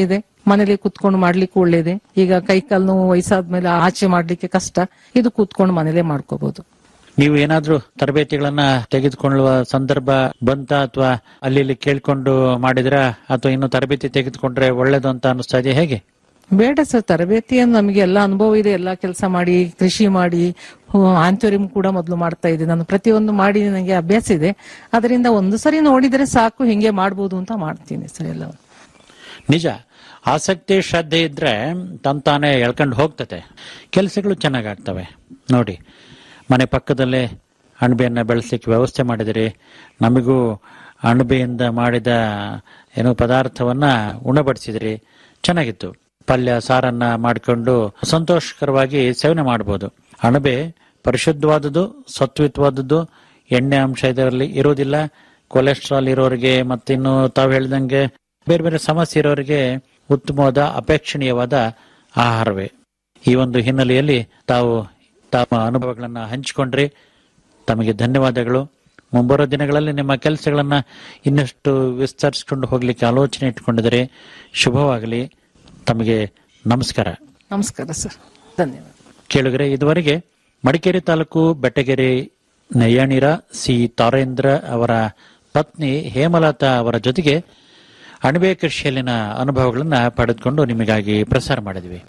ಮನೇಲಿ ಕುತ್ಕೊಂಡು ಮಾಡ್ಲಿಕ್ಕೆ ಒಳ್ಳೇದೆ ಈಗ ಕೈ ಕಾಲು ನೋವು ವಯಸ್ಸಾದ್ಮೇಲೆ ಆಚೆ ಮಾಡ್ಲಿಕ್ಕೆ ಕಷ್ಟ ಇದು ಕೂತ್ಕೊಂಡು ಮನೇಲೆ ಮಾಡ್ಕೋಬಹುದು ನೀವು ಏನಾದ್ರೂ ತರಬೇತಿಗಳನ್ನ ತೆಗೆದುಕೊಳ್ಳುವ ಸಂದರ್ಭ ಬಂತ ಅಥವಾ ಅಲ್ಲಿ ಇಲ್ಲಿ ಕೇಳ್ಕೊಂಡು ಮಾಡಿದ್ರ ಅಥವಾ ಇನ್ನು ತರಬೇತಿ ತೆಗೆದುಕೊಂಡ್ರೆ ಒಳ್ಳೇದು ಅಂತ ಅನಿಸ್ತಾ ಇದೆಯಾ ಹೇಗೆ ಬೇಡ ಸರ್ ತರಬೇತಿಯನ್ನು ನಮಗೆ ಎಲ್ಲ ಅನುಭವ ಇದೆ ಎಲ್ಲ ಕೆಲಸ ಮಾಡಿ ಕೃಷಿ ಮಾಡಿ ಆಂತೋರಿಯಂ ಕೂಡ ಮೊದಲು ಮಾಡ್ತಾ ಇದ್ದೆ ನಾನು ಪ್ರತಿಯೊಂದು ಮಾಡಿ ನನಗೆ ಅಭ್ಯಾಸ ಇದೆ ಅದರಿಂದ ಒಂದು ಸರಿ ನೋಡಿದ್ರೆ ಸಾಕು ಹಿಂಗೆ ಮಾಡ್ಬೋದು ಅಂತ ಮಾಡ್ತೀನಿ ಸರ್ ಎಲ್ಲ ನಿಜ ಆಸಕ್ತಿ ಶ್ರದ್ಧೆ ಇದ್ರೆ ತಂತಾನೆ ಎಳ್ಕೊಂಡು ಹೋಗ್ತತೆ ಕೆಲಸಗಳು ಚೆನ್ನಾಗಾಗ್ತವೆ ನೋಡಿ ಮನೆ ಪಕ್ಕದಲ್ಲೇ ಅಣಬೆಯನ್ನ ಬೆಳೆಸಲಿಕ್ಕೆ ವ್ಯವಸ್ಥೆ ಮಾಡಿದಿರಿ ನಮಗೂ ಅಣಬೆಯಿಂದ ಮಾಡಿದ ಏನೋ ಪದಾರ್ಥವನ್ನ ಉಣಬಡಿಸಿದ್ರಿ ಚೆನ್ನಾಗಿತ್ತು ಪಲ್ಯ ಸಾರನ್ನ ಮಾಡಿಕೊಂಡು ಸಂತೋಷಕರವಾಗಿ ಸೇವನೆ ಮಾಡಬಹುದು ಅಣಬೆ ಪರಿಶುದ್ಧವಾದದ್ದು ಸತ್ವಿತವಾದದ್ದು ಎಣ್ಣೆ ಅಂಶ ಇದರಲ್ಲಿ ಇರೋದಿಲ್ಲ ಕೊಲೆಸ್ಟ್ರಾಲ್ ಇರೋರಿಗೆ ಮತ್ತಿನ್ನು ತಾವು ಹೇಳ್ದಂಗೆ ಬೇರೆ ಬೇರೆ ಸಮಸ್ಯೆ ಇರೋರಿಗೆ ಉತ್ತಮವಾದ ಅಪೇಕ್ಷಣೀಯವಾದ ಆಹಾರವೇ ಈ ಒಂದು ಹಿನ್ನೆಲೆಯಲ್ಲಿ ತಾವು ತಮ್ಮ ಅನುಭವಗಳನ್ನ ಹಂಚಿಕೊಂಡ್ರಿ ತಮಗೆ ಧನ್ಯವಾದಗಳು ಮುಂಬರುವ ದಿನಗಳಲ್ಲಿ ನಿಮ್ಮ ಕೆಲಸಗಳನ್ನ ಇನ್ನಷ್ಟು ವಿಸ್ತರಿಸಿಕೊಂಡು ಹೋಗ್ಲಿಕ್ಕೆ ಆಲೋಚನೆ ಇಟ್ಕೊಂಡಿದರೆ ಶುಭವಾಗಲಿ ತಮಗೆ ನಮಸ್ಕಾರ ನಮಸ್ಕಾರ ಸರ್ ಧನ್ಯವಾದ ಕೇಳುಗರೆ ಇದುವರೆಗೆ ಮಡಿಕೇರಿ ತಾಲೂಕು ಬೆಟ್ಟಗೆರೆ ನಯ್ಯಾಣಿರ ಸಿ ತಾರೇಂದ್ರ ಅವರ ಪತ್ನಿ ಹೇಮಲತಾ ಅವರ ಜೊತೆಗೆ ಅಣಬೆ ಕೃಷಿಯಲ್ಲಿನ ಅನುಭವಗಳನ್ನ ಪಡೆದುಕೊಂಡು ನಿಮಗಾಗಿ ಪ್ರಸಾರ ಮಾಡಿದ್ವಿ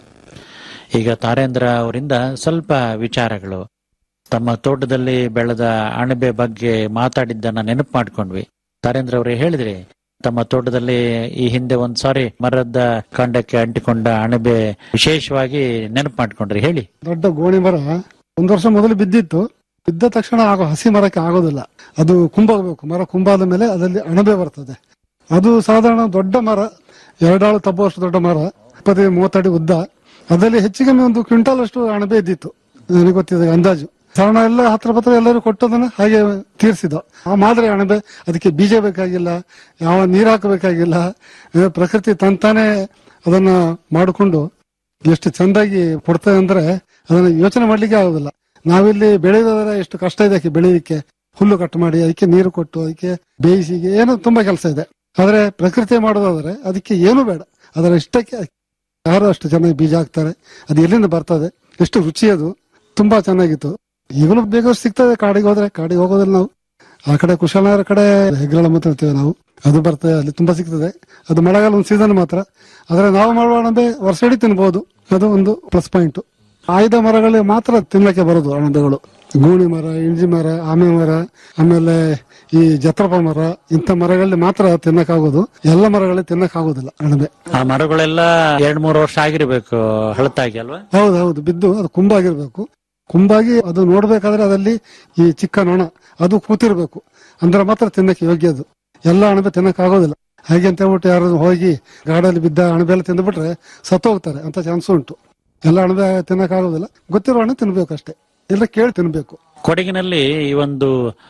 ಈಗ ತಾರೇಂದ್ರ ಅವರಿಂದ ಸ್ವಲ್ಪ ವಿಚಾರಗಳು ತಮ್ಮ ತೋಟದಲ್ಲಿ ಬೆಳೆದ ಅಣಬೆ ಬಗ್ಗೆ ಮಾತಾಡಿದ್ದನ್ನ ನೆನಪು ಮಾಡ್ಕೊಂಡ್ವಿ ತಾರೇಂದ್ರ ಅವರೇ ಹೇಳಿದ್ರಿ ತಮ್ಮ ತೋಟದಲ್ಲಿ ಈ ಹಿಂದೆ ಒಂದ್ ಸಾರಿ ಮರದ ಕಾಂಡಕ್ಕೆ ಅಂಟಿಕೊಂಡ ಅಣಬೆ ವಿಶೇಷವಾಗಿ ನೆನಪು ಮಾಡ್ಕೊಂಡ್ರಿ ಹೇಳಿ ದೊಡ್ಡ ಗೋಣಿ ಮರ ಒಂದ್ ವರ್ಷ ಮೊದಲು ಬಿದ್ದಿತ್ತು ಬಿದ್ದ ತಕ್ಷಣ ಆಗೋ ಹಸಿ ಮರಕ್ಕೆ ಆಗೋದಿಲ್ಲ ಅದು ಕುಂಬಾಗಬೇಕು ಮರ ಕುಂಬಾದ ಮೇಲೆ ಅದರಲ್ಲಿ ಅಣಬೆ ಬರ್ತದೆ ಅದು ಸಾಧಾರಣ ದೊಡ್ಡ ಮರ ಎರಡಾಳು ತಬ್ಬುವಷ್ಟು ದೊಡ್ಡ ಮರ ಇಪ್ಪತ್ತೈದು ಮೂವತ್ತಡಿ ಉದ್ದ ಅದರಲ್ಲಿ ಹೆಚ್ಚಿಗೆ ಒಂದು ಕ್ವಿಂಟಾಲ್ ಅಷ್ಟು ಅಣಬೆ ಇದ್ದಿತ್ತು ನನಗೆ ಗೊತ್ತಿದೆ ಅಂದಾಜು ಸಾಧಾರಣ ಎಲ್ಲ ಹತ್ರ ಪತ್ರ ಎಲ್ಲರೂ ಕೊಟ್ಟದನ್ನ ಹಾಗೆ ತೀರ್ಸಿದ ಆ ಮಾದರಿ ಅಣಬೆ ಅದಕ್ಕೆ ಬೀಜ ಬೇಕಾಗಿಲ್ಲ ಯಾವ ನೀರ್ ಹಾಕಬೇಕಾಗಿಲ್ಲ ಆ, ಪ್ರಕೃತಿ ತಂತಾನೆ ಅದನ್ನ ಮಾಡಿಕೊಂಡು ಎಷ್ಟು ಚಂದಾಗಿ ಕೊಡ್ತದೆ ಅಂದ್ರೆ ಅದನ್ನ ಯೋಚನೆ ಮಾಡ್ಲಿಕ್ಕೆ ಆಗೋದಿಲ್ಲ ನಾವಿಲ್ಲಿ ಬೆಳೆಯೋದಾದ್ರೆ ಎಷ್ಟು ಕಷ್ಟ ಇದೆ ಅದಕ್ಕೆ ಬೆಳೆಯಲಿಕ್ಕೆ ಹುಲ್ಲು ಕಟ್ ಮಾಡಿ ಅದಕ್ಕೆ ನೀರು ಕೊಟ್ಟು ಅದಕ್ಕೆ ಬೇಯಿಸಿ ಏನೋ ತುಂಬಾ ಕೆಲಸ ಇದೆ ಆದ್ರೆ ಪ್ರಕೃತಿ ಮಾಡೋದಾದ್ರೆ ಅದಕ್ಕೆ ಏನು ಬೇಡ ಅದರ ಇಷ್ಟಕ್ಕೆ ಯಾರು ಅಷ್ಟು ಚೆನ್ನಾಗಿ ಬೀಜ ಹಾಕ್ತಾರೆ ಅದು ಎಲ್ಲಿಂದ ಬರ್ತದೆ ಎಷ್ಟು ರುಚಿ ಅದು ತುಂಬಾ ಚೆನ್ನಾಗಿತ್ತು ಈಗಲೂ ಬೇಗ ಸಿಗ್ತದೆ ಕಾಡಿಗೆ ಹೋದ್ರೆ ಕಾಡಿಗೆ ಹೋಗೋದಿಲ್ಲ ನಾವು ಆ ಕಡೆ ಕುಶಾಲನಗರ ಕಡೆ ಹೆಗ್ರಳ ಮಾತ್ರ ಹೇಳ್ತೇವೆ ನಾವು ಅದು ಬರ್ತದೆ ಅಲ್ಲಿ ತುಂಬಾ ಸಿಗ್ತದೆ ಅದು ಮಳೆಗಾಲ ಒಂದು ಸೀಸನ್ ಮಾತ್ರ ಆದ್ರೆ ನಾವು ಮಾಡುವ ಅಣಬೆ ವರ್ಷ ಇಡೀ ತಿನ್ಬಹುದು ಅದು ಒಂದು ಪ್ಲಸ್ ಪಾಯಿಂಟ್ ಆಯ್ದ ಮರಗಳಿಗೆ ಮಾತ್ರ ತಿನ್ಲಕ್ಕೆ ಬರೋದು ಅಣಬೆಗಳು ಗೂಣಿ ಮರ ಇಂಜಿ ಮರ ಆಮೆ ಮರ ಆಮೇಲೆ ಈ ಜತ್ರಪ ಮರ ಇಂಥ ಮರಗಳಲ್ಲಿ ಮಾತ್ರ ತಿನ್ನಕ್ಕಾಗೋದು ಎಲ್ಲ ಮರಗಳಲ್ಲಿ ತಿನ್ನಕ್ಕಾಗೋದಿಲ್ಲ ಅಣಬೆ ಆ ಮರಗಳೆಲ್ಲ ಎರಡ್ ಮೂರು ವರ್ಷ ಆಗಿರ್ಬೇಕು ಹಳತಾಗಿ ಅಲ್ವಾ ಹೌದು ಹೌದು ಬಿದ್ದು ಅದು ಕುಂಬಾಗಿರ್ಬೇಕು ಕುಂಬಾಗಿ ಅದು ನೋಡ್ಬೇಕಾದ್ರೆ ಅದಲ್ಲಿ ಈ ಚಿಕ್ಕ ನೊಣ ಅದು ಕೂತಿರ್ಬೇಕು ಅಂದ್ರೆ ಮಾತ್ರ ತಿನ್ನಕ್ಕೆ ಯೋಗ್ಯ ಅದು ಎಲ್ಲ ಅಣಬೆ ತಿನ್ನಕ್ ಆಗೋದಿಲ್ಲ ಹಾಗೆ ಅಂತ ಹೇಳ್ಬಿಟ್ಟು ಯಾರು ಹೋಗಿ ಗಾಡಲ್ಲಿ ಬಿದ್ದ ಅಣಬೆ ಎಲ್ಲ ತಿಂದ್ಬಿಟ್ರೆ ಸತ್ತು ಹೋಗ್ತಾರೆ ಅಂತ ಚಾನ್ಸ್ ಉಂಟು ಎಲ್ಲ ಅಣಬೆ ತಿನ್ನಕ್ ಆಗೋದಿಲ್ಲ ಗೊತ್ತಿರೋ ಹಣ್ಣು ತಿನ್ಬೇಕು ಅಷ್ಟೇ ಎಲ್ಲ ಕೇಳಿ ತಿನ್ಬೇಕು ಕೊಡಗಿನಲ್ಲಿ ಈ ಒಂದು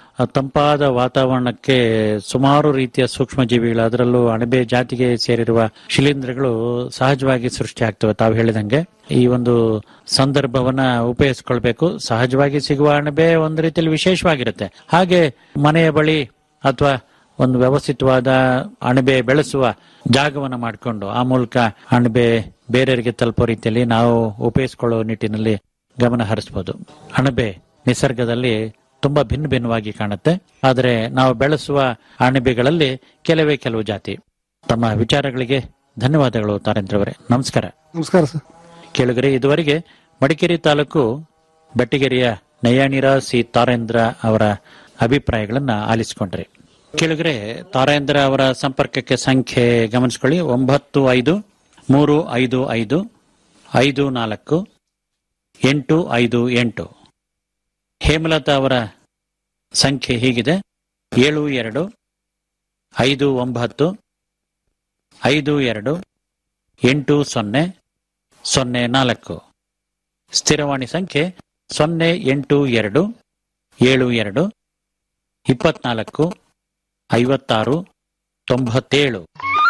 ತಂಪಾದ ವಾತಾವರಣಕ್ಕೆ ಸುಮಾರು ರೀತಿಯ ಸೂಕ್ಷ್ಮ ಜೀವಿಗಳು ಅದರಲ್ಲೂ ಅಣಬೆ ಜಾತಿಗೆ ಸೇರಿರುವ ಶಿಲೀಂಧ್ರಗಳು ಸಹಜವಾಗಿ ಸೃಷ್ಟಿ ಆಗ್ತವೆ ತಾವು ಹೇಳಿದಂಗೆ ಈ ಒಂದು ಸಂದರ್ಭವನ್ನ ಉಪಯೋಗಿಸ್ಕೊಳ್ಬೇಕು ಸಹಜವಾಗಿ ಸಿಗುವ ಅಣಬೆ ಒಂದು ರೀತಿಯಲ್ಲಿ ವಿಶೇಷವಾಗಿರುತ್ತೆ ಹಾಗೆ ಮನೆಯ ಬಳಿ ಅಥವಾ ಒಂದು ವ್ಯವಸ್ಥಿತವಾದ ಅಣಬೆ ಬೆಳೆಸುವ ಜಾಗವನ್ನು ಮಾಡಿಕೊಂಡು ಆ ಮೂಲಕ ಅಣಬೆ ಬೇರೆಯವರಿಗೆ ತಲುಪೋ ರೀತಿಯಲ್ಲಿ ನಾವು ಉಪಯೋಗಿಸಿಕೊಳ್ಳುವ ನಿಟ್ಟಿನಲ್ಲಿ ಗಮನ ಹರಿಸಬಹುದು ಅಣಬೆ ನಿಸರ್ಗದಲ್ಲಿ ತುಂಬಾ ಭಿನ್ನ ಭಿನ್ನವಾಗಿ ಕಾಣುತ್ತೆ ಆದರೆ ನಾವು ಬೆಳೆಸುವ ಅಣಬೆಗಳಲ್ಲಿ ಕೆಲವೇ ಕೆಲವು ಜಾತಿ ತಮ್ಮ ವಿಚಾರಗಳಿಗೆ ಧನ್ಯವಾದಗಳು ತಾರೇಂದ್ರ ಅವರೇ ನಮಸ್ಕಾರ ನಮಸ್ಕಾರ ಸರ್ ಕೇಳುಗರೆ ಇದುವರೆಗೆ ಮಡಿಕೇರಿ ತಾಲೂಕು ಬೆಟ್ಟಗೆರೆಯ ನಯ್ಯಾಣಿರ ಸಿ ತಾರೇಂದ್ರ ಅವರ ಅಭಿಪ್ರಾಯಗಳನ್ನ ಆಲಿಸಿಕೊಂಡ್ರಿ ಕೇಳುಗರೆ ತಾರೇಂದ್ರ ಅವರ ಸಂಪರ್ಕಕ್ಕೆ ಸಂಖ್ಯೆ ಗಮನಿಸಿಕೊಳ್ಳಿ ಒಂಬತ್ತು ಐದು ಮೂರು ಐದು ಐದು ಐದು ನಾಲ್ಕು ಎಂಟು ಐದು ಎಂಟು ಹೇಮಲತಾ ಅವರ ಸಂಖ್ಯೆ ಹೀಗಿದೆ ಏಳು ಎರಡು ಐದು ಒಂಬತ್ತು ಐದು ಎರಡು ಎಂಟು ಸೊನ್ನೆ ಸೊನ್ನೆ ನಾಲ್ಕು ಸ್ಥಿರವಾಣಿ ಸಂಖ್ಯೆ ಸೊನ್ನೆ ಎಂಟು ಎರಡು ಏಳು ಎರಡು ಇಪ್ಪತ್ನಾಲ್ಕು ಐವತ್ತಾರು ತೊಂಬತ್ತೇಳು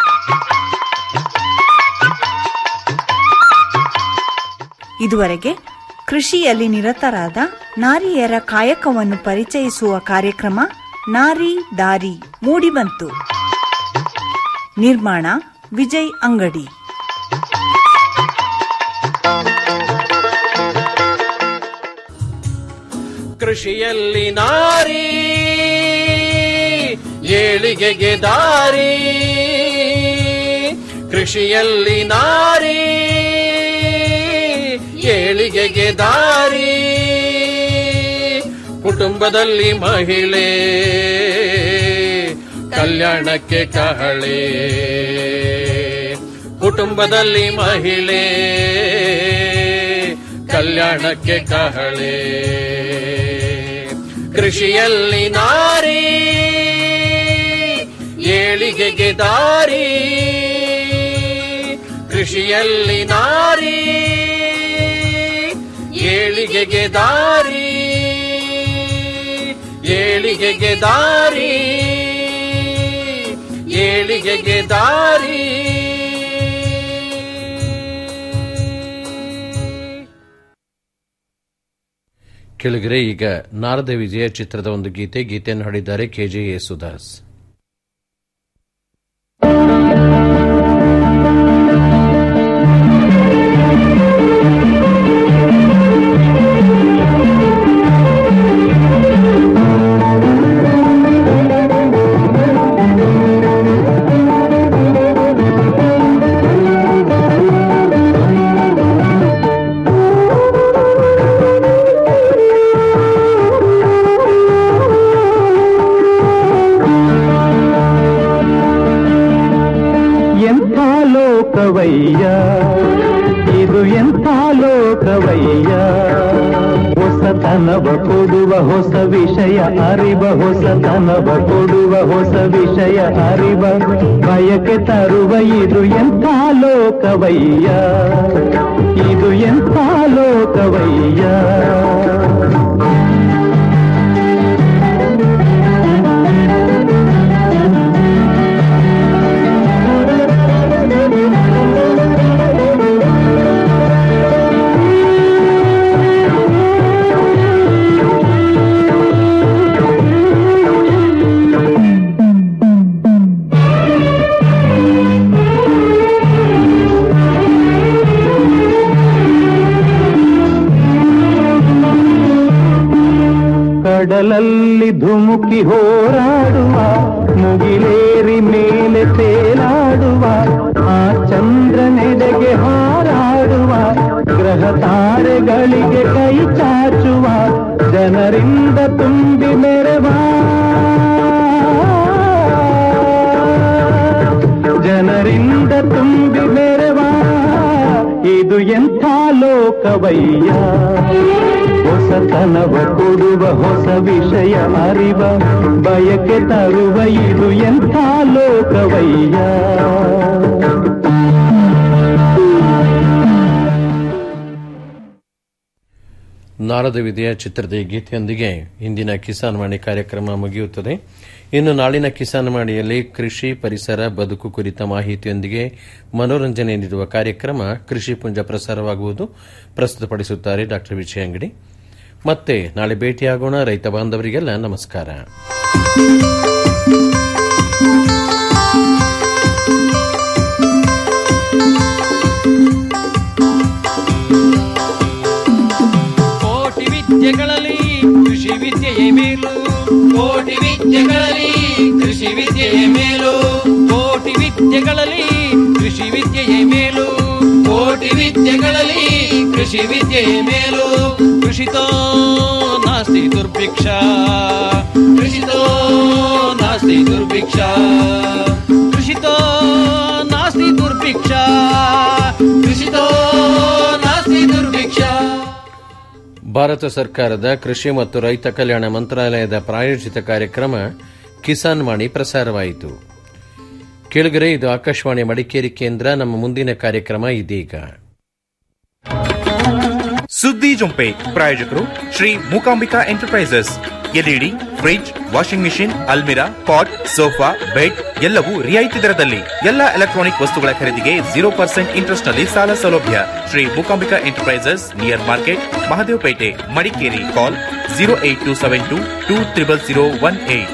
ಇದುವರೆಗೆ ಕೃಷಿಯಲ್ಲಿ ನಿರತರಾದ ನಾರಿಯರ ಕಾಯಕವನ್ನು ಪರಿಚಯಿಸುವ ಕಾರ್ಯಕ್ರಮ ನಾರಿ ದಾರಿ ಮೂಡಿಬಂತು ನಿರ್ಮಾಣ ವಿಜಯ್ ಅಂಗಡಿ ಕೃಷಿಯಲ್ಲಿ ನಾರಿ ಏಳಿಗೆಗೆ ದಾರಿ ಕೃಷಿಯಲ್ಲಿ ನಾರಿ ಏಳಿಗೆಗೆ ದಾರಿ ಕುಟುಂಬದಲ್ಲಿ ಮಹಿಳೆ ಕಲ್ಯಾಣಕ್ಕೆ ಕಹಳೆ ಕುಟುಂಬದಲ್ಲಿ ಮಹಿಳೆ ಕಲ್ಯಾಣಕ್ಕೆ ಕಹಳೆ ಕೃಷಿಯಲ್ಲಿ ನಾರಿ ಏಳಿಗೆಗೆ ದಾರಿ ಕೃಷಿಯಲ್ಲಿ ನಾರಿ ಏಳಿಗೆಗೆ ದಾರಿ ಏಳಿಗೆಗೆ ದಾರಿ ಏಳಿಗೆಗೆ ದಾರಿ ಕೆಳಗರೆ ಈಗ ನಾರದ ವಿಜಯ ಚಿತ್ರದ ಒಂದು ಗೀತೆ ಗೀತೆಯನ್ನು ಹಾಡಿದ್ದಾರೆ ಕೆಜೆ ಯೇಸುದಾಸ್ ಎಂಥ ಲೋಕವಯ್ಯ ಇದು ಎಂಥ ಲೋಕವಯ್ಯ ಹೊಸತನವ ಕೊಡುವ ಹೊಸ ವಿಷಯ ಅರಿವ ಹೊಸತನವ ಕೊಡುವ ಹೊಸ ವಿಷಯ ಅರಿವ ಬಯಕೆ ತರುವ ಇದು ಎಂಥ ಲೋಕವಯ್ಯ ಇದು ಎಂಥ ಲೋಕವಯ್ಯ ಕಡಲಲ್ಲಿ ಧುಮುಕಿ ಹೋರಾಡುವ ಮುಗಿಲೇರಿ ಮೇಲೆ ತೇಲಾಡುವ ಆ ಚಂದ್ರನೆಡೆಗೆ ಹಾರಾಡುವ ಗ್ರಹ ತಾರೆಗಳಿಗೆ ಕೈ ಚಾಚುವ ಜನರಿಂದ ತುಂಬಿ ಮೆರವ ಜನರಿಂದ ತುಂಬಿ ಮೆರವ ಇದು ಎಂಥ ಲೋಕವಯ್ಯ ಹೊಸತನವ ಕೊಡುವ ಹೊಸ ವಿಷಯ ಅರಿವ ಬಯಕೆ ತರುವ ಇದು ಎಂಥ ಲೋಕವಯ್ಯ ನಾರದ ವಿದಯ ಚಿತ್ರದ ಈ ಗೀತೆಯೊಂದಿಗೆ ಇಂದಿನ ಕಿಸಾನ್ ವಾಣಿ ಕಾರ್ಯಕ್ರಮ ಮುಗಿಯುತ್ತದೆ ಇನ್ನು ನಾಳಿನ ಕಿಸಾನ್ ವಾಣಿಯಲ್ಲಿ ಕೃಷಿ ಪರಿಸರ ಬದುಕು ಕುರಿತ ಮಾಹಿತಿಯೊಂದಿಗೆ ಮನೋರಂಜನೆ ನೀಡುವ ಕಾರ್ಯಕ್ರಮ ಕೃಷಿ ಪುಂಜ ಪ್ರಸಾರವಾಗುವುದು ಪ್ರಸ್ತುತಪಡಿಸುತ್ತಾರೆ ಡಾ ವಿಜಯ ಅಂಗಡಿ ಮತ್ತೆ ನಾಳೆ ಭೇಟಿಯಾಗೋಣ ರೈತ ಬಾಂಧವರಿಗೆಲ್ಲ ನಮಸ್ಕಾರ ಕೋಟಿ ವಿದ್ಯೆಗಳಲ್ಲಿ ಕೃಷಿ ವಿದ್ಯೆಯೇ ಮೇಲು ಕೋಟಿ ವಿದ್ಯೆಗಳಲ್ಲಿ ಕೃಷಿ ವಿದ್ಯೆಯೇ ಮೇಲು ಕೋಟಿ ವಿದ್ಯೆಗಳಲ್ಲಿ ಕೃಷಿ ವಿದ್ಯೆಯೇ ಮೇಲು ಕೋಟಿ ವಿದ್ಯೆಗಳಲ್ಲಿ ಕೃಷಿ ವಿದ್ಯೆಯೇ ಮೇಲು ಕೃಷಿತೋ ನಾಸ್ತಿ ದುರ್ಭಿಕ್ಷ ಕೃಷಿತೋ ನಾಸ್ತಿ ದುರ್ಭಿಕ್ಷ ಕೃಷಿತೋ ನಾಸ್ತಿ ದುರ್ಭಿಕ್ಷ ಕೃಷಿತೋ ನಾಸ್ತಿ ದುರ್ಭಿಕ್ಷ ಭಾರತ ಸರ್ಕಾರದ ಕೃಷಿ ಮತ್ತು ರೈತ ಕಲ್ಯಾಣ ಮಂತ್ರಾಲಯದ ಪ್ರಾಯೋಜಿತ ಕಾರ್ಯಕ್ರಮ ಕಿಸಾನ್ ವಾಣಿ ಪ್ರಸಾರವಾಯಿತು ಕೆಳಗರೆ ಇದು ಆಕಾಶವಾಣಿ ಮಡಿಕೇರಿ ಕೇಂದ್ರ ನಮ್ಮ ಮುಂದಿನ ಕಾರ್ಯಕ್ರಮ ಇದೀಗ ಸುದ್ದಿ ಜೊಂಪೆ ಪ್ರಾಯೋಜಕರು Shri Mookambika enterprises LED fridge washing machine ಅಲ್ಮಿರಾ ಪಾಟ್ ಸೋಫಾ ಬೆಡ್ ಎಲ್ಲವೂ ರಿಯಾಯಿತಿ ದರದಲ್ಲಿ ಎಲ್ಲ ಎಲೆಕ್ಟ್ರಾನಿಕ್ ವಸ್ತುಗಳ ಖರೀದಿಗೆ ಜೀರೋ ಪರ್ಸೆಂಟ್ ಇಂಟ್ರೆಸ್ಟ್ ನಲ್ಲಿ ಸಾಲ ಸೌಲಭ್ಯ Shri Mookambika enterprises near market Mahadevapete Madikeri call zero eight two seven two two triple zero one eight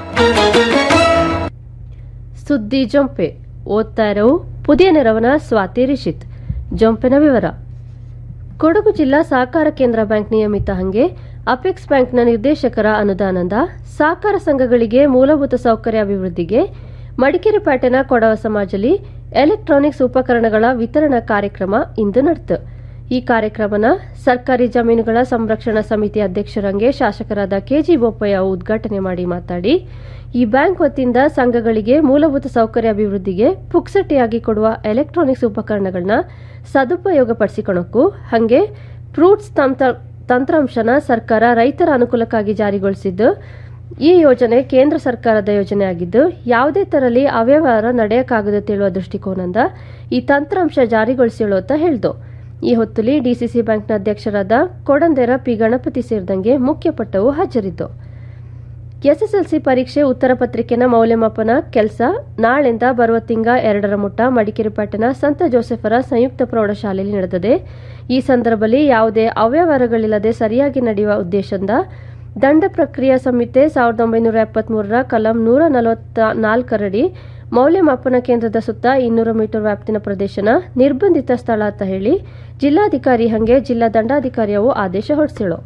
ಸುದ್ದಿ ಜೊಂಪೆ ಓದ್ತಾ ಇರವು ಪುದಿಯ ನೆರವನ ಸ್ವಾತಿ ರಿಷಿತ್ ಜೊಂಪೆನ ವಿವರ ಕೊಡಗು ಜಿಲ್ಲಾ ಸಹಕಾರ ಕೇಂದ್ರ ಬ್ಯಾಂಕ್ ನಿಯಮಿತ ಹಂಗೆ ಅಪೆಕ್ಸ್ ಬ್ಯಾಂಕ್ನ ನಿರ್ದೇಶಕರ ಅನುದಾನದ ಸಹಕಾರ ಸಂಘಗಳಿಗೆ ಮೂಲಭೂತ ಸೌಕರ್ಯ ಅಭಿವೃದ್ಧಿಗೆ ಮಡಿಕೇರಿ ಪೇಟೆನ ಕೊಡವ ಸಮಾಜಲಿ ಎಲೆಕ್ಟ್ರಾನಿಕ್ಸ್ ಉಪಕರಣಗಳ ವಿತರಣಾ ಕಾರ್ಯಕ್ರಮ ಇಂದು ನಡೆತು ಈ ಕಾರ್ಯಕ್ರಮನ ಸರ್ಕಾರಿ ಜಮೀನುಗಳ ಸಂರಕ್ಷಣಾ ಸಮಿತಿ ಅಧ್ಯಕ್ಷರಂಗೆ ಶಾಸಕರಾದ ಕೆಜಿ ಬೋಪಯ್ಯ ಉದ್ಘಾಟನೆ ಮಾಡಿ ಮಾತಾಡಿ ಈ ಬ್ಯಾಂಕ್ ವತಿಯಿಂದ ಸಂಘಗಳಿಗೆ ಮೂಲಭೂತ ಸೌಕರ್ಯ ಅಭಿವೃದ್ಧಿಗೆ ಪುಕ್ಸಟಿಯಾಗಿ ಕೊಡುವ ಎಲೆಕ್ಟ್ರಾನಿಕ್ಸ್ ಉಪಕರಣಗಳನ್ನ ಸದುಪಯೋಗಪಡಿಸಿಕೊಳ್ಳಕ್ಕೂ ಹಾಗೆ ಫ್ರೂಟ್ಸ್ ತಂತ್ರಾಂಶನ ಸರ್ಕಾರ ರೈತರ ಅನುಕೂಲಕ್ಕಾಗಿ ಜಾರಿಗೊಳಿಸಿದ್ದು ಈ ಯೋಜನೆ ಕೇಂದ್ರ ಸರ್ಕಾರದ ಯೋಜನೆಯಾಗಿದ್ದು ಯಾವುದೇ ತರಲಿ ಅವ್ಯವಹಾರ ನಡೆಯಕ್ಕಾಗದು ತಿಳುವ ದೃಷ್ಟಿಕೋನದಿಂದ ಈ ತಂತ್ರಾಂಶ ಜಾರಿಗೊಳಿಸಿಳು ಅಂತ ಹೇಳ್ದು ಈ ಹೊತ್ತುಲಿ ಡಿಸಿಸಿ ಬ್ಯಾಂಕ್ನ ಅಧ್ಯಕ್ಷರಾದ ಕೊಡಂದೆರ ಪಿ ಗಣಪತಿ ಸೇರಿದಂಗೆ ಮುಖ್ಯ ಪಟ್ಟವು ಹಾಜರಿದ್ದು ಎಸ್ಎಸ್ಎಲ್ಸಿ ಪರೀಕ್ಷೆ ಉತ್ತರ ಪತ್ರಿಕೆನ ಮೌಲ್ಯಮಾಪನ ಕೆಲಸ ನಾಳೆಯಿಂದ ಬರುವ ತಿಂಗ ಎರಡರ ಮುಟ್ಟ ಮಡಿಕೇರಿ ಪಟ್ಟಣ ಸಂತ ಜೋಸೆಫರ ಸಂಯುಕ್ತ ಪ್ರೌಢಶಾಲೆಯಲ್ಲಿ ನಡೆದಿದೆ ಈ ಸಂದರ್ಭದಲ್ಲಿ ಯಾವುದೇ ಅವ್ಯವಹಾರಗಳಿಲ್ಲದೆ ಸರಿಯಾಗಿ ನಡೆಯುವ ಉದ್ದೇಶದಿಂದ ದಂಡ ಪ್ರಕ್ರಿಯಾ ಸಂಹಿತೆ ಸಾವಿರದ ಒಂಬೈನೂರ ಎಪ್ಪತ್ಮೂರರ ಕಲಂ ನೂರ ನಲವತ್ತ ನಾಲ್ಕರಡಿ ಮೌಲ್ಯಮಾಪನ ಕೇಂದ್ರದ ಸುತ್ತ ಇನ್ನೂರು ಮೀಟರ್ ವ್ಯಾಪ್ತಿನ ಪ್ರದೇಶನ ನಿರ್ಬಂಧಿತ ಸ್ಥಳ ಅಂತ ಹೇಳಿ ಜಿಲ್ಲಾಧಿಕಾರಿ ಹಂಗೆ ಜಿಲ್ಲಾ ದಂಡಾಧಿಕಾರಿಯವು ಆದೇಶ ಹೊರಡಿಸಿಳು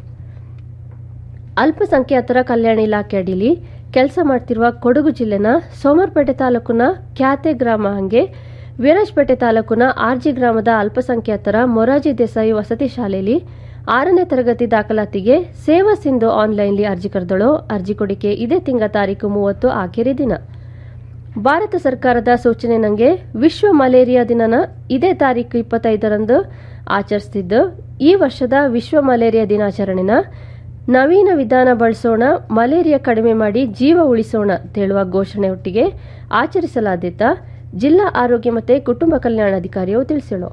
ಅಲ್ಪಸಂಖ್ಯಾತರ ಕಲ್ಯಾಣ ಇಲಾಖೆ ಅಡಿಲಿ ಕೆಲಸ ಮಾಡ್ತಿರುವ ಕೊಡಗು ಜಿಲ್ಲೆನ ಸೋಮರ್ಪೇಟೆ ತಾಲೂಕಿನ ಖ್ಯಾತೆ ಗ್ರಾಮ ಹಂಗೆ ವೀರಾಜ್ಪೇಟೆ ತಾಲೂಕಿನ ಆರ್ಜಿ ಗ್ರಾಮದ ಅಲ್ಪಸಂಖ್ಯಾತರ ಮೊರಾರ್ಜಿ ದೇಸಾಯಿ ವಸತಿ ಶಾಲೆಯಲ್ಲಿ ಆರನೇ ತರಗತಿ ದಾಖಲಾತಿಗೆ ಸೇವಾ ಸಿಂಧು ಆನ್ಲೈನ್ಲಿ ಅರ್ಜಿ ಕರೆದಳು ಅರ್ಜಿ ಕೊಡಿಕೆ ಇದೇ ತಿಂಗಳ ತಾರೀಕು ಮೂವತ್ತು ಆಖರಿ ದಿನ ಭಾರತ ಸರ್ಕಾರದ ಸೂಚನೆ ನಂಗೆ ವಿಶ್ವ ಮಲೇರಿಯಾ ದಿನನ ಇದೇ ತಾರೀಕು ಇಪ್ಪತ್ತೈದರಂದು ಆಚರಿಸುತ್ತಿದ್ದು ಈ ವರ್ಷದ ವಿಶ್ವ ಮಲೇರಿಯಾ ದಿನಾಚರಣೆನ ನವೀನ ವಿಧಾನ ಬಳಸೋಣ ಮಲೇರಿಯಾ ಕಡಿಮೆ ಮಾಡಿ ಜೀವ ಉಳಿಸೋಣ ತೇಳುವ ಘೋಷಣೆಯೊಟ್ಟಿಗೆ ಆಚರಿಸಲಾದಿದ್ದ ಜಿಲ್ಲಾ ಆರೋಗ್ಯ ಮತ್ತು ಕುಟುಂಬ ಕಲ್ಯಾಣಾಧಿಕಾರಿಯು ತಿಳಿಸಿಳು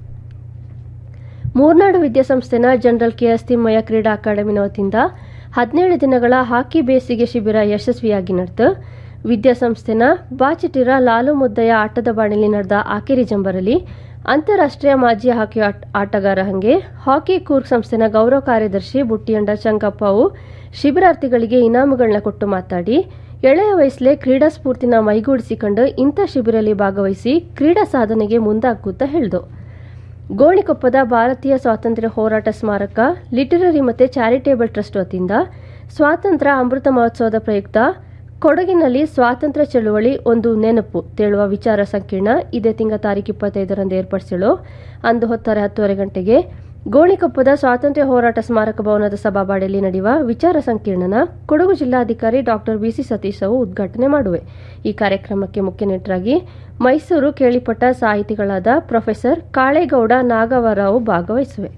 ಮೂರ್ನಾಡು ವಿದ್ಯಾಸಂಸ್ಥೆನ ಜನರಲ್ ಕೆಎಸ್ ತಿಮ್ಮಯ್ಯ ಕ್ರೀಡಾ ಅಕಾಡೆಮಿನ ವತಿಯಿಂದ ಹದಿನೇಳು ದಿನಗಳ ಹಾಕಿ ಬೇಸಿಗೆ ಶಿಬಿರ ಯಶಸ್ವಿಯಾಗಿ ನಡೆದು ವಿದ್ಯಾಸಂಸ್ಥೆನ ಬಾಚಿಟಿರ ಲಾಲು ಮುದ್ದಯ್ಯ ಆಟದ ಬಾಣಿಲಿ ನಡೆದ ಆಕೇರಿ ಜಂಬರಲ್ಲಿ ಅಂತಾರಾಷ್ಟ್ರೀಯ ಮಾಜಿ ಹಾಕಿ ಆಟಗಾರ ಹಂಗೆ ಹಾಕಿ ಕೂರ್ಗ್ ಸಂಸ್ಥೆನ ಗೌರವ ಕಾರ್ಯದರ್ಶಿ ಬುಟ್ಟಿಯಂಡ ಚಂಕಪ್ಪವು ಶಿಬಿರಾರ್ಥಿಗಳಿಗೆ ಇನಾಮುಗಳನ್ನ ಕೊಟ್ಟು ಮಾತಾಡಿ ಎಳೆಯ ವಯಸ್ಸಲ್ಲೇ ಕ್ರೀಡಾ ಸ್ಫೂರ್ತಿನ ಮೈಗೂಡಿಸಿಕೊಂಡು ಇಂಥ ಶಿಬಿರಲ್ಲಿ ಭಾಗವಹಿಸಿ ಕ್ರೀಡಾ ಸಾಧನೆಗೆ ಮುಂದಾಗುತ್ತಾ ಹೇಳಿದು ಗೋಣಿಕೊಪ್ಪದ ಭಾರತೀಯ ಸ್ವಾತಂತ್ರ್ಯ ಹೋರಾಟ ಸ್ಮಾರಕ ಲಿಟರರಿ ಮತ್ತು ಚಾರಿಟೇಬಲ್ ಟ್ರಸ್ಟ್ ವತಿಯಿಂದ ಸ್ವಾತಂತ್ರ್ಯ ಅಮೃತ ಮಹೋತ್ಸವದ ಪ್ರಯುಕ್ತ ಕೊಡಗಿನಲ್ಲಿ ಸ್ವಾತಂತ್ರ್ಯ ಚಳುವಳಿ ಒಂದು ನೆನಪು ತೇಳುವ ವಿಚಾರ ಸಂಕಿರಣ ಇದೇ ತಿಂಗಳ ತಾರೀಕು ಇಪ್ಪತ್ತೈದರಂದು ಏರ್ಪಡಿಸಲು ಅಂದು ಹೊತ್ತಾರೆ ಹತ್ತುವರೆ ಗಂಟೆಗೆ ಗೋಣಿಕೊಪ್ಪದ ಸ್ವಾತಂತ್ರ್ಯ ಹೋರಾಟ ಸ್ಮಾರಕ ಭವನದ ಸಭಾಬಾಡಿಯಲ್ಲಿ ನಡೆಯುವ ವಿಚಾರ ಸಂಕಿರಣನ ಕೊಡಗು ಜಿಲ್ಲಾಧಿಕಾರಿ ಡಾಕ್ಟರ್ ಬಿಸಿ ಸತೀಶ್ ಅವರು ಉದ್ಘಾಟನೆ ಮಾಡುವೆ ಈ ಕಾರ್ಯಕ್ರಮಕ್ಕೆ ಮುಖ್ಯ ನಟರಾಗಿ ಮೈಸೂರು ಕೇಳಿಪಟ್ಟ ಸಾಹಿತಿಗಳಾದ ಪ್ರೊಫೆಸರ್ ಕಾಳೇಗೌಡ ನಾಗವರಾವು ಭಾಗವಹಿಸುವೆ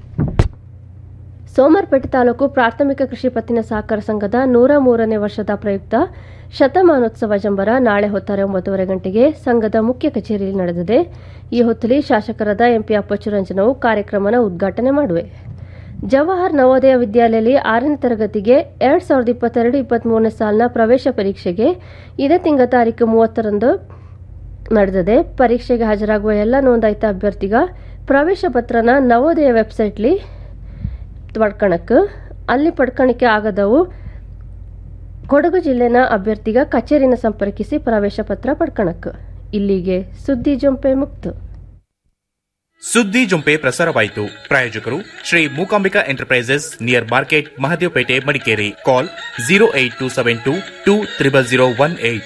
ಸೋಮರ್ಪೇಟೆ ತಾಲೂಕು ಪ್ರಾಥಮಿಕ ಕೃಷಿ ಪತ್ತಿನ ಸಹಕಾರ ಸಂಘದ ನೂರ ಮೂರನೇ ವರ್ಷದ ಪ್ರಯುಕ್ತ ಶತಮಾನೋತ್ಸವ ಜಂಬರ ನಾಳೆ ಹೊತ್ತಾರೆ ಒಂಬತ್ತುವರೆ ಗಂಟೆಗೆ ಸಂಘದ ಮುಖ್ಯ ಕಚೇರಿಯಲ್ಲಿ ನಡೆದಿದೆ ಈ ಹೊತ್ತಲ್ಲಿ ಶಾಸಕರಾದ ಎಂಪಿ ಅಪ್ಪಚ್ಚುರಂಜನವು ಕಾರ್ಯಕ್ರಮನ ಉದ್ಘಾಟನೆ ಮಾಡುವೆ ಜವಾಹರ್ ನವೋದಯ ವಿದ್ಯಾಲಯದಲ್ಲಿ ಆರನೇ ತರಗತಿಗೆ ಎರಡ್ ಸಾವಿರದ ಇಪ್ಪತ್ತೆರಡು ಇಪ್ಪತ್ಮೂರನೇ ಸಾಲಿನ ಪ್ರವೇಶ ಪರೀಕ್ಷೆಗೆ ಇದೇ ತಿಂಗಳ ತಾರೀಕು ಮೂವತ್ತರಂದು ನಡೆದಿದೆ ಪರೀಕ್ಷೆಗೆ ಹಾಜರಾಗುವ ಎಲ್ಲ ನೋಂದಾಯಿತ ಅಭ್ಯರ್ಥಿಗ ಪ್ರವೇಶ ಪತ್ರನ ನವೋದಯ ವೆಬ್ಸೈಟ್ಲಿ ಪಡ್ಕಣಕ್ಕೆ ಅಲ್ಲಿ ಪಡ್ಕಣಿಕೆ ಆಗದವು ಕೊಡಗು ಜಿಲ್ಲೆನ ಅಭ್ಯರ್ಥಿಗ ಕಚೇರಿನ ಸಂಪರ್ಕಿಸಿ ಪ್ರವೇಶ ಪತ್ರ ಪಡ್ಕಣಕ್ಕೆ ಇಲ್ಲಿಗೆ ಸುದ್ದಿ ಜೊಂಪೆ ಮುಕ್ತು ಸುದ್ದಿ ಜೊಂಪೆ ಪ್ರಸಾರವಾಯಿತು ಪ್ರಾಯೋಜಕರು Shri Mookambika enterprises near market Mahadevapete Madikeri call zero eight two seven two two triple zero one eight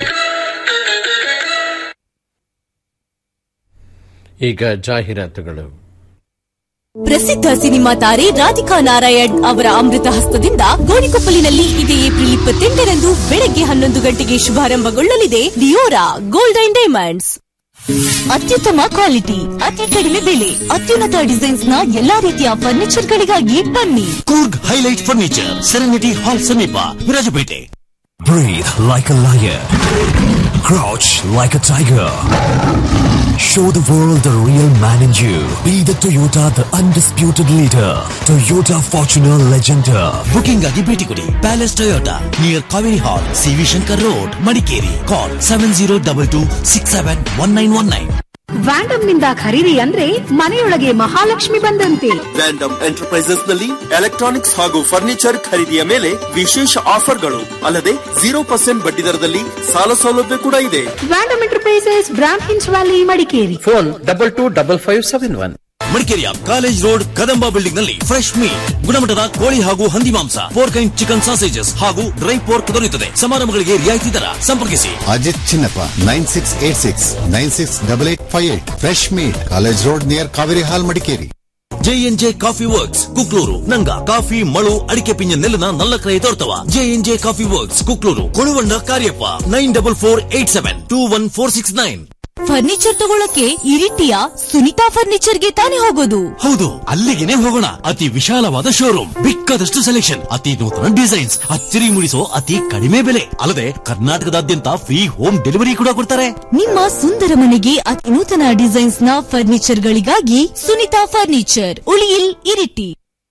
ಈಗ ಜಾಹೀರಾತುಗಳು ಪ್ರಸಿದ್ಧ ಸಿನಿಮಾ ತಾರೆ ರಾಧಿಕಾ ನಾರಾಯಣ್ ಅವರ ಅಮೃತ ಹಸ್ತದಿಂದ ಗೋಣಿಕೊಪ್ಪಲಿನಲ್ಲಿ ಇದೇ ಏಪ್ರಿಲ್ ಇಪ್ಪತ್ತೆಂಟರಂದು ಬೆಳಗ್ಗೆ ಹನ್ನೊಂದು ಗಂಟೆಗೆ ಶುಭಾರಂಭಗೊಳ್ಳಲಿದೆ ಲಿಯೋರಾ ಗೋಲ್ಡ್ ಅಂಡ್ ಡೈಮಂಡ್ಸ್ ಅತ್ಯುತ್ತಮ ಕ್ವಾಲಿಟಿ ಅತಿ ಕಡಿಮೆ ಬೆಲೆ ಅತ್ಯುನ್ನತ ಡಿಸೈನ್ಸ್ ನ ಎಲ್ಲಾ ರೀತಿಯ ಫರ್ನಿಚರ್ ಗಳಿಗಾಗಿ ಬನ್ನಿ Coorg highlight furniture serenity hall ಸಮೀಪ Virajpet Breathe like a lion. Crouch like a tiger. Show the world the real man in you. Be the Toyota, the undisputed leader. Toyota Fortuner Legender. Booking ಆಗಿ ಭೇಟಿ ಕೊಡಿ palace Toyota near Kaveri hall C V Shankar road Madikeri call seven zero double two six seven one nine one nine ವ್ಯಾಂಡಮ್ ನಿಂದ ಖರೀದಿ ಅಂದ್ರೆ ಮನೆಯೊಳಗೆ ಮಹಾಲಕ್ಷ್ಮಿ ಬಂದಂತೆ ವ್ಯಾಂಡಮ್ ಎಂಟರ್ಪ್ರೈಸಸ್ ನಲ್ಲಿ ಎಲೆಕ್ಟ್ರಾನಿಕ್ಸ್ ಹಾಗೂ ಫರ್ನಿಚರ್ ಖರೀದಿಯ ಮೇಲೆ ವಿಶೇಷ ಆಫರ್ಗಳು ಅಲ್ಲದೆ ಜೀರೋ ಪರ್ಸೆಂಟ್ ಬಡ್ಡಿ ದರದಲ್ಲಿ ಸಾಲ ಸೌಲಭ್ಯ ಕೂಡ ಇದೆ ವ್ಯಾಂಡಮ್ ಎಂಟರ್ಪ್ರೈಸಸ್ ಬ್ರಾಂಡ್ ಹಿನ್ಸ್ valley Madikeri phone double two double five seven one ಮಡಿಕೇರಿಯ ಕಾಲೇಜ್ ರೋಡ್ ಕದಂಬ ಬಿಲ್ಡಿಂಗ್ ನಲ್ಲಿ ಫ್ರೆಶ್ ಮೀಟ್ ಗುಣಮಟ್ಟದ ಕೋಳಿ ಹಾಗೂ ಹಂದಿ ಮಾಂಸ ಪೋರ್ಕ್ ಅಂಡ್ ಚಿಕನ್ ಸಾಸೇಜಸ್ ಹಾಗೂ ಡ್ರೈ ಪೋರ್ಕ್ ದೊರೆಯುತ್ತದೆ ಸಮಾರಂಭಗಳಿಗೆ ರಿಯಾಯಿತಿ ದರ ಸಂಪರ್ಕಿಸಿ Ajith Chinnappa nine six eight six nine six double eight five eight fresh meat college road near Kaveri hall Madikeri JNJ coffee works Kukloor ನಂಗ ಕಾಫಿ ಮಳು ಅಡಿಕೆ ಪಿಂಜ ನೆಲ್ಲಿನ ನಲ್ಲ ಕ್ರಯ ತೋರ್ತವ JNJ coffee works Kukloor Koluvanda Kariappa nine double four eight seven two one four six nine furniture ತಗೊಳಕ್ಕೆ ಇರಿಟಿಯ ಸುನಿತಾ ಫರ್ನಿಚರ್ಗೆ ತಾನೇ ಹೋಗೋದು ಹೌದು ಅಲ್ಲಿಗೆನೆ ಹೋಗೋಣ ಅತಿ ವಿಶಾಲವಾದ ಶೋರೂಮ್ ಬೇಕಾದಷ್ಟು ಸೆಲೆಕ್ಷನ್ ಅತಿ ನೂತನ ಡಿಸೈನ್ಸ್ ಅಚ್ಚರಿ ಮೂಡಿಸೋ ಅತಿ ಕಡಿಮೆ ಬೆಲೆ ಅಲ್ಲದೆ ಕರ್ನಾಟಕದಾದ್ಯಂತ ಫ್ರೀ ಹೋಮ್ ಡೆಲಿವರಿ ಕೂಡ ಕೊಡ್ತಾರೆ ನಿಮ್ಮ ಸುಂದರ ಮನೆಗೆ ಅತಿ ನೂತನ ಡಿಸೈನ್ಸ್ ನ ಫರ್ನಿಚರ್ ಗಳಿಗಾಗಿ ಸುನಿತಾ ಫರ್ನಿಚರ್ ಉಳಿಯಿಲ್ ಇರಿಟಿ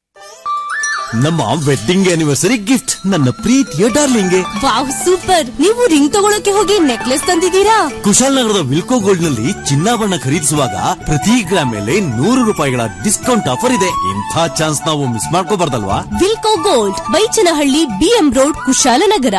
ನಮ್ಮ ವೆಡ್ಡಿಂಗ್ ಆನಿವರ್ಸರಿ ಗಿಫ್ಟ್ ನನ್ನ ಪ್ರೀತಿಯ ಡಾರ್ಲಿಂಗ್ಗೆ ವಾವ್ ಸೂಪರ್ ನೀವು ರಿಂಗ್ ತಗೊಳಕ್ಕೆ ಹೋಗಿ ನೆಕ್ಲೆಸ್ ತಂದಿದ್ದೀರಾ ಕುಶಾಲನಗರದ ವಿಲ್ಕೋ ಗೋಲ್ಡ್ ನಲ್ಲಿ ಚಿನ್ನಾಭರಣ ಖರೀದಿಸುವಾಗ ಪ್ರತಿ ಗ್ರಾಮ್ ಮೇಲೆ ನೂರು ರೂಪಾಯಿಗಳ ಡಿಸ್ಕೌಂಟ್ ಆಫರ್ ಇದೆ ಇಂಥ ಚಾನ್ಸ್ ನಾವು ಮಿಸ್ ಮಾಡ್ಕೋಬಾರ್ದಲ್ವಾ Wilco gold Baichanahalli B M road Kushalnagar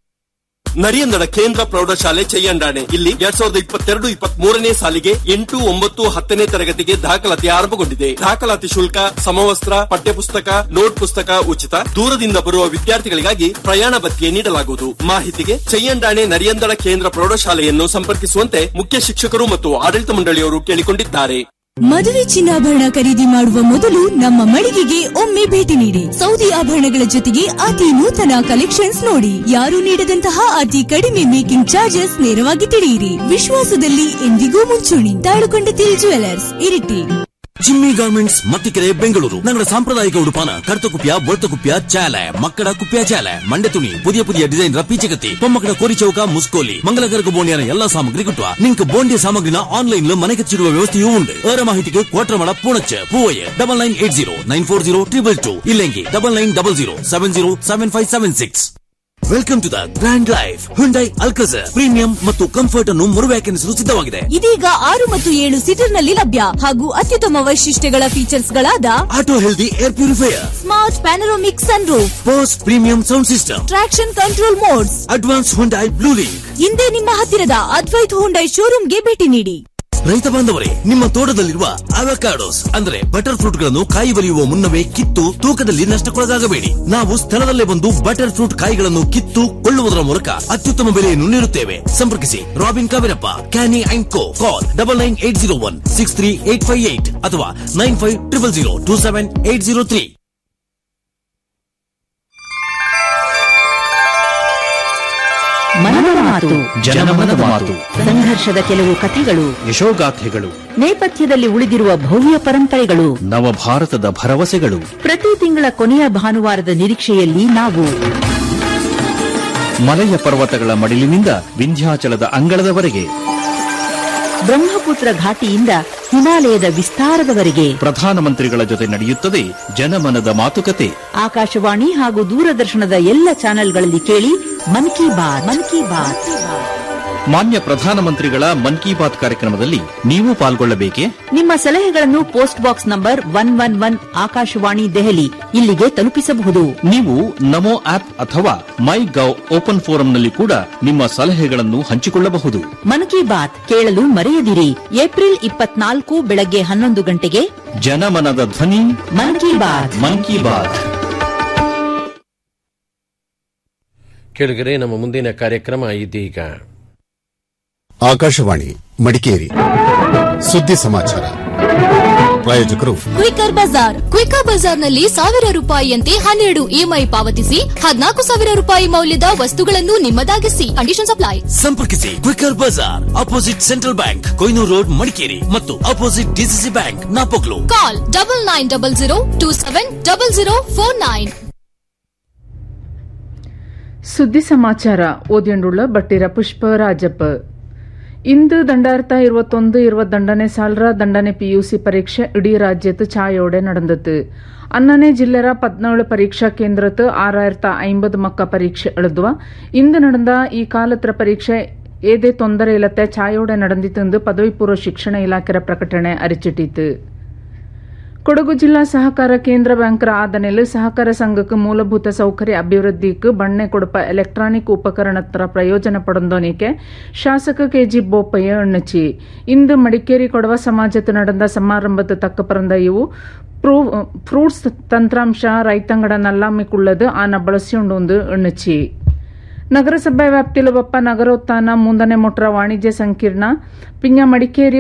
Nariyandada ಕೇಂದ್ರ ಪ್ರೌಢಶಾಲೆ ಚಯ್ಯಂಡಾಣೆ ಇಲ್ಲಿ ಎರಡ್ ಸಾವಿರದ ಇಪ್ಪತ್ತೆರಡು ಇಪ್ಪತ್ತ್ ಮೂರನೇ ಸಾಲಿಗೆ ಎಂಟು ಒಂಬತ್ತು ಹತ್ತನೇ ತರಗತಿಗೆ ದಾಖಲಾತಿ ಆರಂಭಗೊಂಡಿದೆ ದಾಖಲಾತಿ ಶುಲ್ಕ ಸಮವಸ್ತ್ರ ಪಠ್ಯಪುಸ್ತಕ ನೋಟ್ ಪುಸ್ತಕ ಉಚಿತ ದೂರದಿಂದ ಬರುವ ವಿದ್ಯಾರ್ಥಿಗಳಿಗಾಗಿ ಪ್ರಯಾಣ ಭತ್ಯೆ ನೀಡಲಾಗುವುದು ಮಾಹಿತಿಗೆ ಚಯ್ಯಂಡಾಣೆ ನರಿಯಂದಡ ಕೇಂದ್ರ ಪ್ರೌಢಶಾಲೆಯನ್ನು ಸಂಪರ್ಕಿಸುವಂತೆ ಮುಖ್ಯ ಶಿಕ್ಷಕರು ಮತ್ತು ಆಡಳಿತ ಮಂಡಳಿಯವರು ಕೇಳಿಕೊಂಡಿದ್ದಾರೆ ಮದುವೆ ಚಿನ್ನಾಭರಣ ಖರೀದಿ ಮಾಡುವ ಮೊದಲು ನಮ್ಮ ಮಳಿಗೆಗೆ ಒಮ್ಮೆ ಭೇಟಿ ನೀಡಿ ಸೌದಿ ಆಭರಣಗಳ ಜೊತೆಗೆ ಅತಿ ನೂತನ ಕಲೆಕ್ಷನ್ಸ್ ನೋಡಿ ಯಾರು ನೀಡದಂತಹ ಅತಿ ಕಡಿಮೆ ಮೇಕಿಂಗ್ ಚಾರ್ಜಸ್ ನೇರವಾಗಿ ತಿಳಿಯಿರಿ ವಿಶ್ವಾಸದಲ್ಲಿ ಎಂದಿಗೂ ಮುಂಚೂಣಿ ತಾಳುಕೊಂಡತಿಲ್ jewellers Iritty Jimmy garments Mattikere Bengaluru ನಗರ ಸಾಂಪ್ರದಾಯಿಕ ಉಡುಪಾನ ಕರ್ತಕುಪ್ಯ ಬೊರ್ತಕುಪ್ಯ ಚಾಲೆ ಮಕ್ಕಳ ಕುಪ್ಯ ಚಾಲೆ ಮಂಡೆ ತುಣಿ ಪುದಿಯ ಪುದಿಯ ಡಿಸೈನ್ ರಪ್ಪೀಚಗತಿ ಪೊಮ್ಮಕ್ಕಳ ಕೋರಿ ಚೌಕ ಮುಸ್ಕೋಲಿ ಮಂಗಲಗರ್ಗ ಬೋಂಡಿಯನ ಎಲ್ಲಾ ಸಾಮಗ್ರಿ ಗಿಟ್ಟುವ ನಿಂಕ್ ಬೋಂಡಿಯ ಸಾಮಗ್ರಿನ ಆನ್ಲೈನ್ ಮನೆಗೆ ಚಿಡುವ ವ್ಯವಸ್ಥೆಯೂ ಉಂಟು ಅವರ ಮಾಹಿತಿಗೆ ಕೋಟ್ರಮಳ Poonacha Poovaiah double nine eight zero nine four zero triple two ಇಲ್ಲೆಂಗಿ double nine double zero seven zero seven five seven six welcome to the grand life Hyundai Alcazar premium ಮತ್ತು ಕಂಫರ್ಟ್ ಅನ್ನು ಮರುವ್ಯಾಖ್ಯಾನಿಸಲು ಸಿದ್ಧವಾಗಿದೆ ಇದೀಗ ಆರು ಮತ್ತು ಏಳು ಸೀಟರ್ ನಲ್ಲಿ ಲಭ್ಯ ಹಾಗೂ ಅತ್ಯುತ್ತಮ ವೈಶಿಷ್ಟ್ಯಗಳ ಫೀಚರ್ಸ್ ಗಳಾದ auto healthy air purifier smart panoramic sunroof Bose premium sound system traction control modes advanced Hyundai blue link ಹಿಂದೆ ನಿಮ್ಮ ಹತ್ತಿರದ ಅದ್ವೈತ್ ಹುಂಡೈ ಶೋರೂಮ್ಗೆ ಭೇಟಿ ನೀಡಿ ರೈತ ಬಾಂಧವರೇ ನಿಮ್ಮ ತೋಟದಲ್ಲಿರುವ ಅವಕಾಡೋಸ್ ಅಂದ್ರೆ ಬಟರ್ ಫ್ರೂಟ್ ಗಳನ್ನು ಕಾಯಿ ಬಲಿಯುವ ಮುನ್ನವೇ ಕಿತ್ತು ತೂಕದಲ್ಲಿ ನಷ್ಟಕ್ಕೊಳಗಾಗಬೇಡಿ ನಾವು ಸ್ಥಳದಲ್ಲೇ ಬಂದು ಬಟರ್ ಫ್ರೂಟ್ ಕಾಯಿಗಳನ್ನು ಕಿತ್ತು ಕೊಳ್ಳುವುದರ ಮೂಲಕ ಅತ್ಯುತ್ತಮ ಬೆಲೆಯನ್ನು ನೀಡುತ್ತೇವೆ ಸಂಪರ್ಕಿಸಿ Robin Kaverappa Canny and Co call double nine eight zero one six three eight five eight ಅಥವಾ nine five triple zero two seven eight zero three ಮನದ ಮಾತು ಜನಮನದ ಮಾತು ಸಂಘರ್ಷದ ಕೆಲವು ಕಥೆಗಳು ಯಶೋಗಾಥೆಗಳು ನೇಪಥ್ಯದಲ್ಲಿ ಉಳಿದಿರುವ ಭವ್ಯ ಪರಂಪರೆಗಳು ನವಭಾರತದ ಭರವಸೆಗಳು ಪ್ರತಿ ತಿಂಗಳ ಕೊನೆಯ ಭಾನುವಾರದ ನಿರೀಕ್ಷೆಯಲ್ಲಿ ನಾವು ಮಲಯ ಪರ್ವತಗಳ ಮಡಿಲಿನಿಂದ ವಿಂಧ್ಯಾಚಲದ ಅಂಗಳದವರೆಗೆ ಬ್ರಹ್ಮಪುತ್ರ ಘಾಟಿಯಿಂದ ಹಿಮಾಲಯದ ವಿಸ್ತಾರದವರೆಗೆ ಪ್ರಧಾನಮಂತ್ರಿಗಳ ಜೊತೆ ನಡೆಯುತ್ತದೆ ಜನಮನದ ಮಾತುಕತೆ ಆಕಾಶವಾಣಿ ಹಾಗೂ ದೂರದರ್ಶನದ ಎಲ್ಲ ಚಾನೆಲ್ಗಳಲ್ಲಿ ಕೇಳಿ ಮನ್ ಕಿ ಬಾತ್ ಮನ್ ಕಿ ಬಾತ್ ಮಾನ್ಯ ಪ್ರಧಾನಮಂತ್ರಿಗಳ ಮನ್ ಕಿ ಬಾತ್ ಕಾರ್ಯಕ್ರಮದಲ್ಲಿ ನೀವು ಪಾಲ್ಗೊಳ್ಳಬೇಕೆ ನಿಮ್ಮ ಸಲಹೆಗಳನ್ನು post box number one one one Akashvani Delhi ಇಲ್ಲಿಗೆ ತಲುಪಿಸಬಹುದು ನೀವು ನಮೋ ಆಪ್ ಅಥವಾ ಮೈ ಗವ್ ಓಪನ್ ಫೋರಂನಲ್ಲಿ ಕೂಡ ನಿಮ್ಮ ಸಲಹೆಗಳನ್ನು ಹಂಚಿಕೊಳ್ಳಬಹುದು ಮನ್ ಕಿ ಬಾತ್ ಕೇಳಲು ಮರೆಯದಿರಿ ಏಪ್ರಿಲ್ ಇಪ್ಪತ್ನಾಲ್ಕು ಬೆಳಗ್ಗೆ ಹನ್ನೊಂದು ಗಂಟೆಗೆ ಜನಮನದ ಧ್ವನಿ ಮನ್ ಕಿ ಬಾತ್ ಮನ್ ಕಿ ಬಾತ್ ಕೆಳಗರೆ ನಮ್ಮ ಮುಂದಿನ ಕಾರ್ಯಕ್ರಮ ಇದೀಗ ಆಕಾಶವಾಣಿ ಮಡಿಕೇರಿ ಸುದ್ದಿ ಸಮಾಚಾರ ಪ್ರಾಯೋಜಕರು ಕ್ವಿಕರ್ ಬಜಾರ್ ಕ್ವಿಕರ್ ಬಜಾರ್ನಲ್ಲಿ ಸಾವಿರ ರೂಪಾಯಿಯಂತೆ ಹನ್ನೆರಡು ಇಎಂಐ ಪಾವತಿಸಿ ಹದಿನಾಲ್ಕು ಸಾವಿರ ರೂಪಾಯಿ ಮೌಲ್ಯದ ವಸ್ತುಗಳನ್ನು ನಿಮ್ಮದಾಗಿಸಿ ಕಂಡೀಷನ್ ಅಪ್ಲೈ ಸಂಪರ್ಕಿಸಿ Quicker Bazaar opposite central bank Kohinoor road Madikeri ಮತ್ತು opposite DCC bank Napoklu call double nine double zero two seven double zero four nine ಸುದ್ದಿ ಸಮಾಚಾರ ಓದಿಯಂಡುಳ್ಳ ಬಟ್ಟಿರ ಪುಷ್ಪ ರಾಜಪ್ಪ ಇಂದು ದಂಡಾರ್ಥ ഇരുപത്തൊന്ന് ഇരുപത്തിരണ്ടನೇ ಸಾಲರ ದಂಡನೆ ಪಿಯುಸಿ ಪರೀಕ್ಷೆ ಇಡೀ ರಾಜ್ಯത്ത് ಛಾಯೋടെ നടന്നത് ಅನ್ನನೇ ಜಿಲ್ಲೆರ ಪದ್ನೇಳು ಪರೀಕ್ಷಾ ಕೇಂದ್ರത്ത് ಆറായിരത്തി ಐಂಬത് ಮಕ್ಕ ಪರೀಕ್ಷೆ ಎಳೆದುವ ಇಂದು ನಡೆದ ಈ ಕಾಲತ್ರ ಪರೀಕ್ಷೆ ಏದೇ ತೊಂದರೆ ಇಲ್ಲತ್ತೆ ಛಾಯೋಡೆ ನಡೆದಿತ್ತೆಂದು ಪದವಿ ಪೂರ್ವ ಶಿಕ್ಷಣ ಇಲಾಖೆಯ ಪ್ರಕಟಣೆ ಅರಿಚಿಟ್ಟಿತು ಕೊಡಗು ಜಿಲ್ಲಾ ಸಹಕಾರ ಕೇಂದ್ರ ಬ್ಯಾಂಕ್ ಆದನೆಲ್ ಸಹಕಾರ ಸಂಘಕ್ಕೆ ಮೂಲಭೂತ ಸೌಕರ್ಯ ಅಭಿವೃದ್ಧಿக்கு ಬಣ್ಣೆ ಕೊಡಪ ಎಲೆಕ್ಟ್ರಾನಿಕ್ ಉಪಕರಣತ್ರ ಪ್ರಯೋಜನ ಪಡೊಂದೋನಿಕೆ ಶಾಸಕ ಕೆಜಿ ಬೋಪಯ್ಯ ಎಣ್ಣಚಿ ಇಂದು ಮಡಿಕೇರಿ ಕೊಡವ ಸಮಾಜത്ത് നടന്ന ಸಮಾರಂಭದ ತಕ್ಕ ಪರಂದ ಇವು ಫ್ರೂಟ್ಸ್ ತಂತ್ರಾಂಶ ರೈತಂಗಡ ನಲ್ಲಾಮಿಕ್ಕುಳ್ಳದು ಆನ ಬಳಸಿಕೊಂಡು ಎಣ್ಣಚಿ ನಗರಸಭೆ ವ್ಯಾಪ್ತಿಲು ಬಪ್ಪ ನಗರೋತ್ಥಾನ ಮೂಂದನೆ ಮೊಟ್ರ ವಾಣಿಜ್ಯ ಸಂಕೀರ್ಣ ಪಿಂಜ ಮಡಿಕೇರಿ